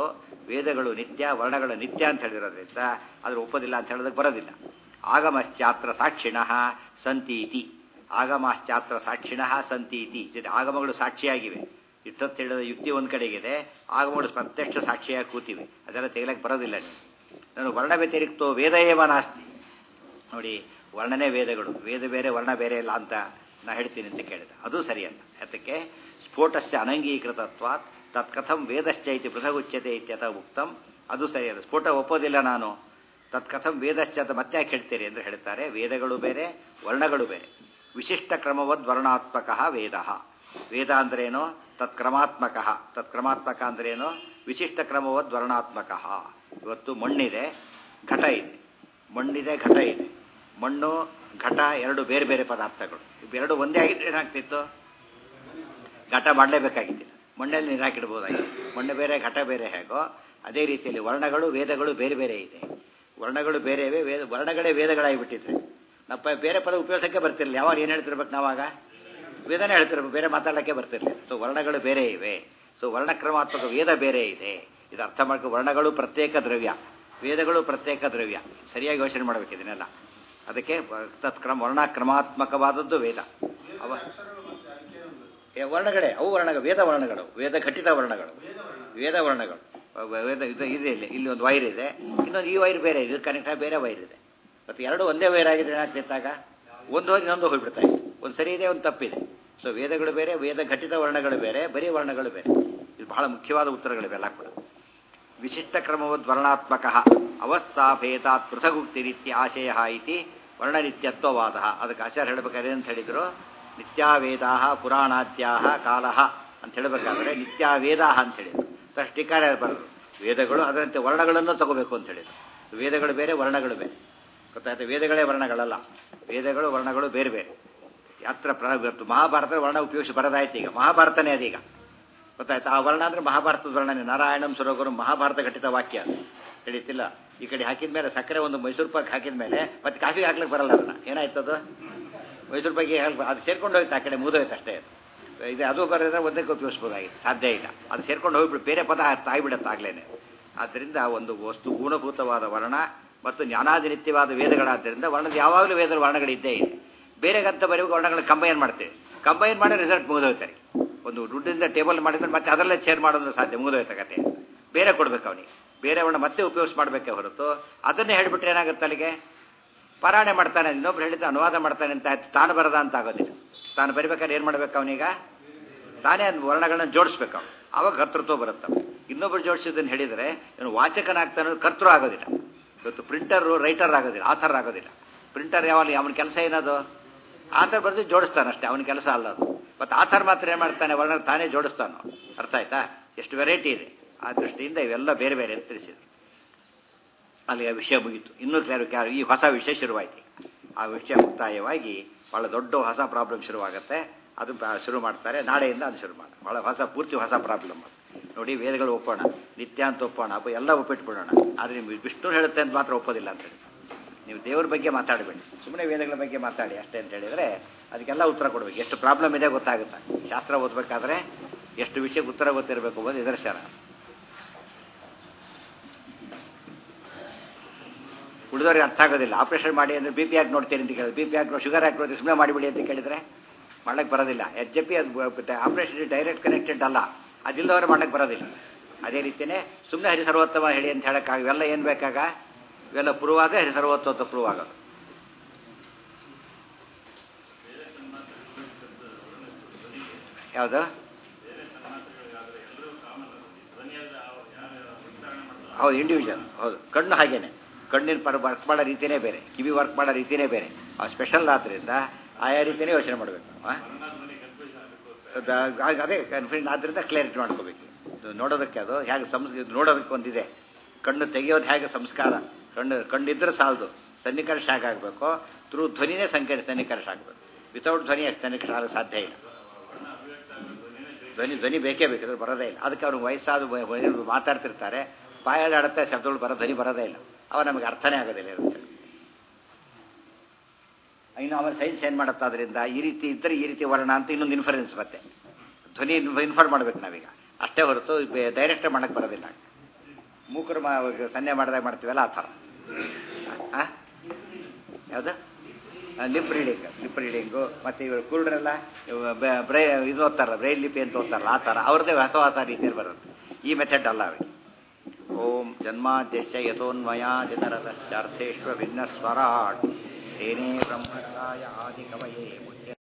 ವೇದಗಳು ನಿತ್ಯ ವರ್ಣಗಳು ನಿತ್ಯ ಅಂತ ಹೇಳಿರೋದ್ರಿಂದ ಅದ್ರ ಒಪ್ಪೋದಿಲ್ಲ ಅಂತ ಹೇಳೋದಕ್ಕೆ ಬರೋದಿಲ್ಲ ಆಗಮಶ್ಚಾತ್ರ ಸಾಕ್ಷಿಣಃ ಸಂತೀತಿ ಆಗಮಶ್ಚಾತ್ರ ಸಾಕ್ಷಿಣಃ ಸಂತೀತಿ ಜೊತೆ ಆಗಮಗಳು ಸಾಕ್ಷಿಯಾಗಿವೆ ಇಷ್ಟೊತ್ತು ಹೇಳಿದ ಯುಕ್ತಿ ಒಂದು ಕಡೆಗಿದೆ ಆಗಮಗಳು ಪ್ರತ್ಯಕ್ಷ ಸಾಕ್ಷಿಯಾಗಿ ಕೂತಿವೆ ಅದೆಲ್ಲ ತೆಗಿಲಕ್ಕೆ ಬರೋದಿಲ್ಲ ನೀವು ನಾನು ವರ್ಣ ವ್ಯತಿರಿಕ್ತೋ ವೇದ ಏವ ನಾಸ್ತಿ ನೋಡಿ ವರ್ಣನೆ ವೇದಗಳು ವೇದ ಬೇರೆ ವರ್ಣ ಬೇರೆ ಇಲ್ಲ ಅಂತ ನಾ ಹೇಳ್ತೀನಿ ಅಂತ ಕೇಳಿದೆ ಅದು ಸರಿಯಲ್ಲ ಅದಕ್ಕೆ ಸ್ಫೋಟಸ್ಯ ಅನಂಗೀಕೃತತ್ವಾತ್ ತತ್ಕಥಂ ವೇದಶ್ಚ ಇತಿ ಪೃಥಗುಚ್ಯತೆ ಇತ್ಯಥ ಉಕ್ತಂ ಅದು ಸರಿಯಲ್ಲ ಸ್ಫೋಟ ಒಪ್ಪೋದಿಲ್ಲ ನಾನು ತತ್ಕಥಂ ವೇದಶ್ಚ ಅಂತ ಮತ್ತೆ ಯಾಕೆ ಹೇಳ್ತೀರಿ ಎಂದು ಹೇಳ್ತಾರೆ ವೇದಗಳು ಬೇರೆ ವರ್ಣಗಳು ಬೇರೆ ವಿಶಿಷ್ಟ ಕ್ರಮವದ್ ವರ್ಣಾತ್ಮಕ ವೇದ ವೇದ ಅಂದ್ರೇನು ತತ್ಕ್ರಮಾತ್ಮಕ ತತ್ಕ್ರಮಾತ್ಮಕ ಅಂದ್ರೇನು ವಿಶಿಷ್ಟ ಕ್ರಮವದ್ ವರ್ಣಾತ್ಮಕ ಇವತ್ತು ಮಣ್ಣಿದೆ ಘಟ ಇದೆ ಮಣ್ಣಿದೆ ಘಟ ಇದೆ ಮಣ್ಣು ಘಟ ಎರಡು ಬೇರೆ ಬೇರೆ ಪದಾರ್ಥಗಳು ಇವೆರಡು ಒಂದೇ ಆಗಿದ್ರೆ ಏನಾಗ್ತಿತ್ತು ಘಟ ಮಾಡಲೇಬೇಕಾಗಿದ್ದಿಲ್ಲ ಮಣ್ಣಲ್ಲಿ ನೀರು ಹಾಕಿಡ್ಬೋದಾಗಿತ್ತು ಮಣ್ಣು ಬೇರೆ ಘಟ ಬೇರೆ ಹೇಗೋ ಅದೇ ರೀತಿಯಲ್ಲಿ ವರ್ಣಗಳು ವೇದಗಳು ಬೇರೆ ಬೇರೆ ಇದೆ ವರ್ಣಗಳು ಬೇರೆ ಇವೆ ವೇದ ವರ್ಣಗಳೇ ವೇದಗಳಾಗಿಬಿಟ್ಟಿದ್ರೆ ನಾವು ಬೇರೆ ಪದ ಉಪಯೋಗಕ್ಕೆ ಬರ್ತಿರಲಿಲ್ಲ ಯಾವಾಗ ಏನು ಹೇಳ್ತಿರ್ಬೇಕು ನಾವಾಗ ವೇದನೆ ಹೇಳ್ತಿರ್ಬೇಕು ಬೇರೆ ಮಾತಾಡೋಕ್ಕೆ ಬರ್ತಿರ್ಲಿಲ್ಲ ಸೊ ವರ್ಣಗಳು ಬೇರೆ ಇವೆ ಸೊ ವರ್ಣಕ್ರಮಾತ್ಮಕ ವೇದ ಬೇರೆ ಇದೆ ಇದು ಅರ್ಥ ಮಾಡ್ಕೊ ವರ್ಣಗಳು ಪ್ರತ್ಯೇಕ ದ್ರವ್ಯ ವೇದಗಳು ಪ್ರತ್ಯೇಕ ದ್ರವ್ಯ ಸರಿಯಾಗಿ ಯೋಚನೆ ಮಾಡಬೇಕು ಇದನ್ನೆಲ್ಲ ಅದಕ್ಕೆ ತತ್ಕ್ರಮ ವರ್ಣಕ್ರಮಾತ್ಮಕವಾದದ್ದು ವೇದ ಅವ ಏ, ವರ್ಣಗಳೇ ಅವು ವರ್ಣಗಳು ವೇದ ವರ್ಣಗಳು ವೇದ ಘಟಿತ ವರ್ಣಗಳು ವೇದ ವರ್ಣಗಳು ವ- ವೇದ ಇದು ಇದೆ ಇಲ್ಲಿ ಇಲ್ಲಿ ಒಂದು ವೈರ್ ಇದೆ ಇನ್ನೊಂದು ಈ ವೈರ್ ಬೇರೆ ಇದೆ ಕನೆಕ್ಟ್ ಬೇರೆ ವೈರ್ ಇದೆ ಮತ್ತು ಎರಡು ಒಂದೇ ವೈರ್ ಆಗಿದ್ರೆ ಏನಾಗ್ತಿತ್ತಾಗ ಒಂದು ಹೋಗಿ ಇನ್ನೊಂದು ಹೋಗ್ಬಿಡ್ತಾ ಇದೆ ಒಂದು ಸರಿ ಇದೆ ಒಂದು ತಪ್ಪಿದೆ ಸೊ ವೇದಗಳು ಬೇರೆ ವೇದ ಘಟಿತ ವರ್ಣಗಳು ಬೇರೆ ಬರೀ ವರ್ಣಗಳು ಬೇರೆ ಇದು ಬಹಳ ಮುಖ್ಯವಾದ ಉತ್ತರಗಳಿವೆಲ್ಲ ಕೂಡ ವಿಶಿಷ್ಟ ಕ್ರಮವದ್ ವರ್ಣಾತ್ಮಕ ಅವಸ್ಥಾಭೇದಾತ್ ಪೃಥಗುಕ್ತಿರಿತ್ಯ ಆಶಯ ಇತಿ ವರ್ಣನಿತ್ಯತ್ವವಾದ ಅದಕ್ಕೆ ಆಚಾರ್ಯ ಹೇಳಬೇಕಾದ್ರೆ ಅಂತ ಹೇಳಿದ್ರು ನಿತ್ಯಾವೇದಾ ಪುರಾಣಾದ್ಯಾ ಕಾಲ ಅಂತ ಹೇಳಬೇಕಾದ್ರೆ ನಿತ್ಯಾವೇದ ಅಂತ ಹೇಳಿದ್ರು ತಕ್ಷಣ ಟೀಕಾರ ಬರೋದು ವೇದಗಳು ಅದರಂತೆ ವರ್ಣಗಳನ್ನು ತಗೋಬೇಕು ಅಂತ ಹೇಳಿದ್ರು ವೇದಗಳು ಬೇರೆ ವರ್ಣಗಳು ಬೇರೆ ಗೊತ್ತಾಯ್ತು ವೇದಗಳೇ ವರ್ಣಗಳಲ್ಲ ವೇದಗಳು ವರ್ಣಗಳು ಬೇರೆ ಬೇರೆ ಯಾತ್ರ ಪ್ರ ಇವತ್ತು ಮಹಾಭಾರತ ವರ್ಣ ಉಪಯೋಗಿಸಿ ಬರೋದಾಯ್ತು ಈಗ ಮಹಾಭಾರತನೇ ಅದೀಗ ಗೊತ್ತಾಯ್ತು ಆ ವರ್ಣ ಅಂದ್ರೆ ಮಹಾಭಾರತದ ವರ್ಣನೆ ನಾರಾಯಣಂ ಸುರಗುರು ಮಹಾಭಾರತ ಘಟಿತ ವಾಕ್ಯ ಅದು ತಿಳಿತಿಲ್ಲ ಈ ಕಡೆ ಹಾಕಿದ ಮೇಲೆ ಸಕ್ಕರೆ ಒಂದು ಮೈಸೂರು ಪಾಕ್ ಹಾಕಿದ ಮೇಲೆ ಮತ್ತೆ ಕಾಫಿ ಹಾಕ್ಲಿಕ್ಕೆ ಬರಲ್ಲ ಅದನ್ನ ಏನಾಯ್ತದು ಮೈಸೂರು ಪಾಕಿಗೆ ಹಾಕಿ ಅದು ಸೇರ್ಕೊಂಡು ಹೋಯ್ತು ಆ ಕಡೆ ಮುಗಿದೋಯ್ತು ಅಷ್ಟೇ ಅದು. ಇದು ಅದು ಬರೋದ್ರೆ ಒಂದಕ್ಕೆ ಉಪಯೋಗಿಸ್ಬೋದಾಗಿತ್ತು ಸಾಧ್ಯ ಇಲ್ಲ ಅದು ಸೇರ್ಕೊಂಡು ಹೋಗ್ಬಿಟ್ಟು ಬೇರೆ ಪದ ತಾಯ್ಬಿಡುತ್ತೆ ಆಗ್ಲೇನೆ ಆದ್ದರಿಂದ ಒಂದು ವಸ್ತು ಗುಣಭೂತವಾದ ವರ್ಣ ಮತ್ತು ಜ್ಞಾನಾದಿನಿತ್ಯವಾದ ವೇದಗಳಾದ್ದರಿಂದ ವರ್ಣದ ಯಾವಾಗಲೂ ವೇದ ವರ್ಣಗಳಿದ್ದೇ ಇದೆ ಬೇರೆಗಂತ ಬರೆಯುವ ವರ್ಣಗಳನ್ನ ಕಂಬೈನ್ ಮಾಡ್ತೇವೆ ಕಂಬೈನ್ ಮಾಡಿ ರಿಸಲ್ಟ್ ಮುಗಿದೋಯ್ತಾರೆ ಒಂದು ದುಡ್ಡಿಂದ ಟೇಬಲ್ ಮಾಡಿದ್ರೆ ಮತ್ತೆ ಅದರಲ್ಲೇ ಚೇರ್ ಮಾಡೋದು ಸಾಧ್ಯ ಮುಗಿದೋಯ್ತ ಕತೆ ಬೇರೆ ಕೊಡ್ಬೇಕು ಅವನಿಗೆ ಬೇರೆ ವರ್ಣ ಮತ್ತೆ ಉಪಯೋಗಿಸ್ ಮಾಡಬೇಕೇ ಹೊರತು ಅದನ್ನೇ ಹೇಳಿಬಿಟ್ರೆ ಏನಾಗುತ್ತೆ ಅಲ್ಲಿಗೆ ಪಾರಾಯಣೆ ಮಾಡ್ತಾನೆ ಇನ್ನೊಬ್ರು ಹೇಳಿದ್ರೆ ಅನುವಾದ ಮಾಡ್ತಾನೆ ಅಂತ ಆಯ್ತು ತಾನು ಬರದ ಅಂತ ಆಗೋದಿಲ್ಲ ತಾನು ಬರಿಬೇಕಾದ್ರೆ ಏನು ಮಾಡ್ಬೇಕು ಅವನೀಗ ತಾನೇ ಅದು ವರ್ಣಗಳನ್ನ ಜೋಡಿಸ್ಬೇಕು ಅವನು ಆವಾಗ ಕರ್ತೃತ್ವ ಬರುತ್ತೆ ಅವ್ನಿಗೆ. ಇನ್ನೊಬ್ರು ಜೋಡಿಸಿದ್ದನ್ನು ಹೇಳಿದರೆ ಇವನು ವಾಚಕನಾಗ್ತಾನೆ ಕರ್ತೃ ಆಗೋದಿಲ್ಲ ಇವತ್ತು ಪ್ರಿಂಟರು ರೈಟರ್ ಆಗೋದಿಲ್ಲ ಆಥರ್ ಆಗೋದಿಲ್ಲ ಪ್ರಿಂಟರ್ ಯಾವಾಗ ಅವನ ಕೆಲಸ ಏನದು ಆಥರ್ ಬರೆದು ಜೋಡಿಸ್ತಾನೆ ಅಷ್ಟೇ ಅವನ ಕೆಲಸ ಅಲ್ಲ ಅದು ಮತ್ತು ಆಥರ್ ಮಾತ್ರ ಏನು ಮಾಡ್ತಾನೆ ವರ್ಣ ತಾನೇ ಜೋಡಿಸ್ತಾನೋ ಅರ್ಥ ಆಯ್ತಾ ಎಷ್ಟು ವೆರೈಟಿ ಇದೆ ಆ ದೃಷ್ಟಿಯಿಂದ ಇವೆಲ್ಲ ಬೇರೆ ಬೇರೆ ಅಂತ ತಿಳಿಸಿದ್ರು ಅಲ್ಲಿ ಆ ವಿಷಯ ಮುಗೀತು ಇನ್ನೂ ಕ್ಲಾರು ಕ್ಯಾರು ಈ ಹೊಸ ವಿಷಯ ಶುರುವಾಯ್ತು ಆ ವಿಷಯ ಮುಕ್ತಾಯವಾಗಿ ಭಾಳ ದೊಡ್ಡ ಹೊಸ ಪ್ರಾಬ್ಲಮ್ ಶುರುವಾಗುತ್ತೆ ಅದು ಬ- ಶುರು ಮಾಡ್ತಾರೆ ನಾಳೆಯಿಂದ ಅದು ಶುರು ಮಾಡಿ ಭಾಳ ಹೊಸ ಪೂರ್ತಿ ಹೊಸ ಪ್ರಾಬ್ಲಮ್ ಅದು ನೋಡಿ ವೇದಗಳು ಒಪ್ಪೋಣ ನಿತ್ಯ ಅಂತ ಒಪ್ಪೋಣ ಅಪ್ಪ ಎಲ್ಲ ಒಪ್ಪಿಟ್ಬಿಡೋಣ ಆದರೆ ನೀವು ವಿಷ್ಣು ಹೇಳುತ್ತೆ ಅಂತ ಮಾತ್ರ ಒಪ್ಪೋದಿಲ್ಲ ಅಂತ ಹೇಳಿ ನೀವು ದೇವ್ರ ಬಗ್ಗೆ ಮಾತಾಡಬೇಡಿ ಸುಮ್ಮನೆ ವೇದಗಳ ಬಗ್ಗೆ ಮಾತಾಡಿ ಅಷ್ಟೇ ಅಂತ ಹೇಳಿದರೆ ಅದಕ್ಕೆಲ್ಲ ಉತ್ತರ ಕೊಡಬೇಕು ಎಷ್ಟು ಪ್ರಾಬ್ಲಮ್ ಇದೆ ಗೊತ್ತಾಗುತ್ತೆ ಶಾಸ್ತ್ರ ಓದಬೇಕಾದ್ರೆ ಎಷ್ಟು ವಿಷಯಕ್ಕೆ ಉತ್ತರ ಗೊತ್ತಿರಬೇಕು ಅನ್ನೋದು ನಿದರ್ಶನ ಉಳಿದವ್ರಿಗೆ ಅರ್ಥ ಆಗೋದಿಲ್ಲ ಆಪರೇಷನ್ ಮಾಡಿ ಅಂದರೆ ಬಿ ಪಿ ಯಾಕೆ ನೋಡ್ತೀರಿ ಅಂತ ಕೇಳಿದ್ರೆ ಬಿ ಪಿ ಯಾಕೆ ಶುಗರ್ ಯಾಕೆ ನೋಡ್ತೀರಿ ಸುಮ್ಮನೆ ಮಾಡಿಬಿಡಿ ಅಂತ ಕೇಳಿದರೆ ಮಾಡಕ್ಕೆ ಬರೋದಿಲ್ಲ ಎಚ್ ಜೆ ಪಿ ಅದು ಆಪರೇಷನ್ ಡೈರೆಕ್ಟ್ ಕನೆಕ್ಟೆಡ್ ಅಲ್ಲ ಅದಿಲ್ಲದವ್ರು ಮಾಡಕ್ಕೆ ಬರೋದಿಲ್ಲ ಅದೇ ರೀತಿಯೇ ಸುಮ್ಮನೆ ಹರಿ ಸರ್ವೋತ್ತಮ ಹೇಳಿ ಅಂತ ಹೇಳೋಕ್ಕಾಗ ಇವೆಲ್ಲ ಏನು ಬೇಕಾಗ ಇವೆಲ್ಲ ಪ್ರೂವ್ ಆದರೆ ಹರಿ ಸರ್ವೋತ್ತಮ ಅಂತ ಪ್ರೂವ್ ಆಗೋದು ಯಾವುದು ಹೌದು ಇಂಡಿವಿಜುವಲ್ ಹೌದು ಕಣ್ಣು ಹಾಗೇನೆ ಕಣ್ಣಿನ ಪರ ವರ್ಕ್ ಮಾಡೋ ರೀತಿಯೇ ಬೇರೆ ಕಿವಿ ವರ್ಕ್ ಮಾಡೋ ರೀತಿಯೇ ಬೇರೆ ಆ ಸ್ಪೆಷಲ್ ಆದ್ದರಿಂದ ಆಯಾ ರೀತಿಯೇ ಯೋಚನೆ ಮಾಡಬೇಕು ಅದೇ ಕನ್ಫ್ಯೂಷನ್ ಆದ್ದರಿಂದ ಕ್ಲಿಯರಿಟಿ ಮಾಡ್ಕೋಬೇಕು ಇದು ನೋಡೋದಕ್ಕೆ ಅದು ಹೇಗೆ ಸಂಸ್ ಇದು ನೋಡೋದಕ್ಕೆ ಒಂದಿದೆ ಕಣ್ಣು ತೆಗೆಯೋದು ಹೇಗೆ ಸಂಸ್ಕಾರ ಕಣ್ಣು ಕಣ್ಣಿದ್ರೆ ಸಾಲದು ಸನ್ನಿಕರ್ಷ ಹೇಗಾಗಬೇಕು ಥ್ರೂ ಧ್ವನಿನೇ ಸಂಕೇತ ಸನ್ನಿಕರ್ಷ ಆಗಬೇಕು ವಿತೌಟ್ ಧ್ವನಿ ಸನ್ನಿಕರ್ಷ ಆಗಲು ಸಾಧ್ಯ ಇಲ್ಲ ಧ್ವನಿ ಧ್ವನಿ ಬೇಕೇ ಬೇಕು ಬರೋದೇ ಇಲ್ಲ ಅದಕ್ಕೆ ಅವ್ರಿಗೆ ವಯಸ್ಸಾದ ವ- ವ- ಮಾತಾಡ್ತಿರ್ತಾರೆ ಬಾಯಲ್ಲಿ ಆಡುತ್ತೆ ಶಬ್ದಗಳು ಬರೋ ಧ್ವನಿ ಬರೋದೇ ಇಲ್ಲ ಅವ ನಮಗೆ ಅರ್ಥನೇ ಆಗೋದಿಲ್ಲ ಇರುತ್ತೆ ಇನ್ನು ಅವನ ಸೈನ್ಸ್ ಏನು ಮಾಡುತ್ತೆ ಅದರಿಂದ ಈ ರೀತಿ ಇದ್ದರೆ ಈ ರೀತಿ ವರ್ಣ ಅಂತ ಇನ್ನೊಂದು ಇನ್ಫರೆನ್ಸ್ ಮತ್ತೆ ಧ್ವನಿ ಇನ್ಫಾರ್ಮ್ ಮಾಡ್ಬೇಕು ನಾವೀಗ ಅಷ್ಟೇ ಹೊರತು ಡೈರೆಕ್ಟ್ ಮಾಡಕ್ಕೆ ಬರೋದಿಲ್ಲ ಮೂಕರು ಮಾ ಸನ್ನೆ ಮಾಡಿದಾಗ ಮಾಡ್ತೀವಲ್ಲ ಆ ಥರ ಆ? ಯಾವುದು ಲಿಪ್ ರೀಡಿಂಗ್ ಲಿಪ್ ರೀಡಿಂಗು ಮತ್ತು ಇವರು ಕುರುಡ್ರೆಲ್ಲ ಇವ ಬೆ- ಬ್ರೈ ಇದು ಓದ್ತಾರಲ್ಲ ಬ್ರೈಲ್ ಲಿಪಿ ಅಂತ ಓದ್ತಾರಲ್ಲ ಆ ಥರ ಅವ್ರದ್ದೇ ಹೊಸ ಹೊಸ ರೀತಿಯಲ್ಲಿ ಬರುತ್ತೆ ಈ ಮೆಥಡ್ ಅಲ್ಲ ಅವರಿಗೆ ಓಂ ಜನ್ಮಾದ್ಯಸ್ಯ ಯಥೋನ್ಮಯಾದಿತರತಶ್ಚಾರ್ಥೇಶ್ವ ಭಿನ್ನಸ್ವರಾಟ್ ತೇನೇ ಬ್ರಹ್ಮರಾಯ ಆದಿಕವಯೇ ಮುಖ್ಯ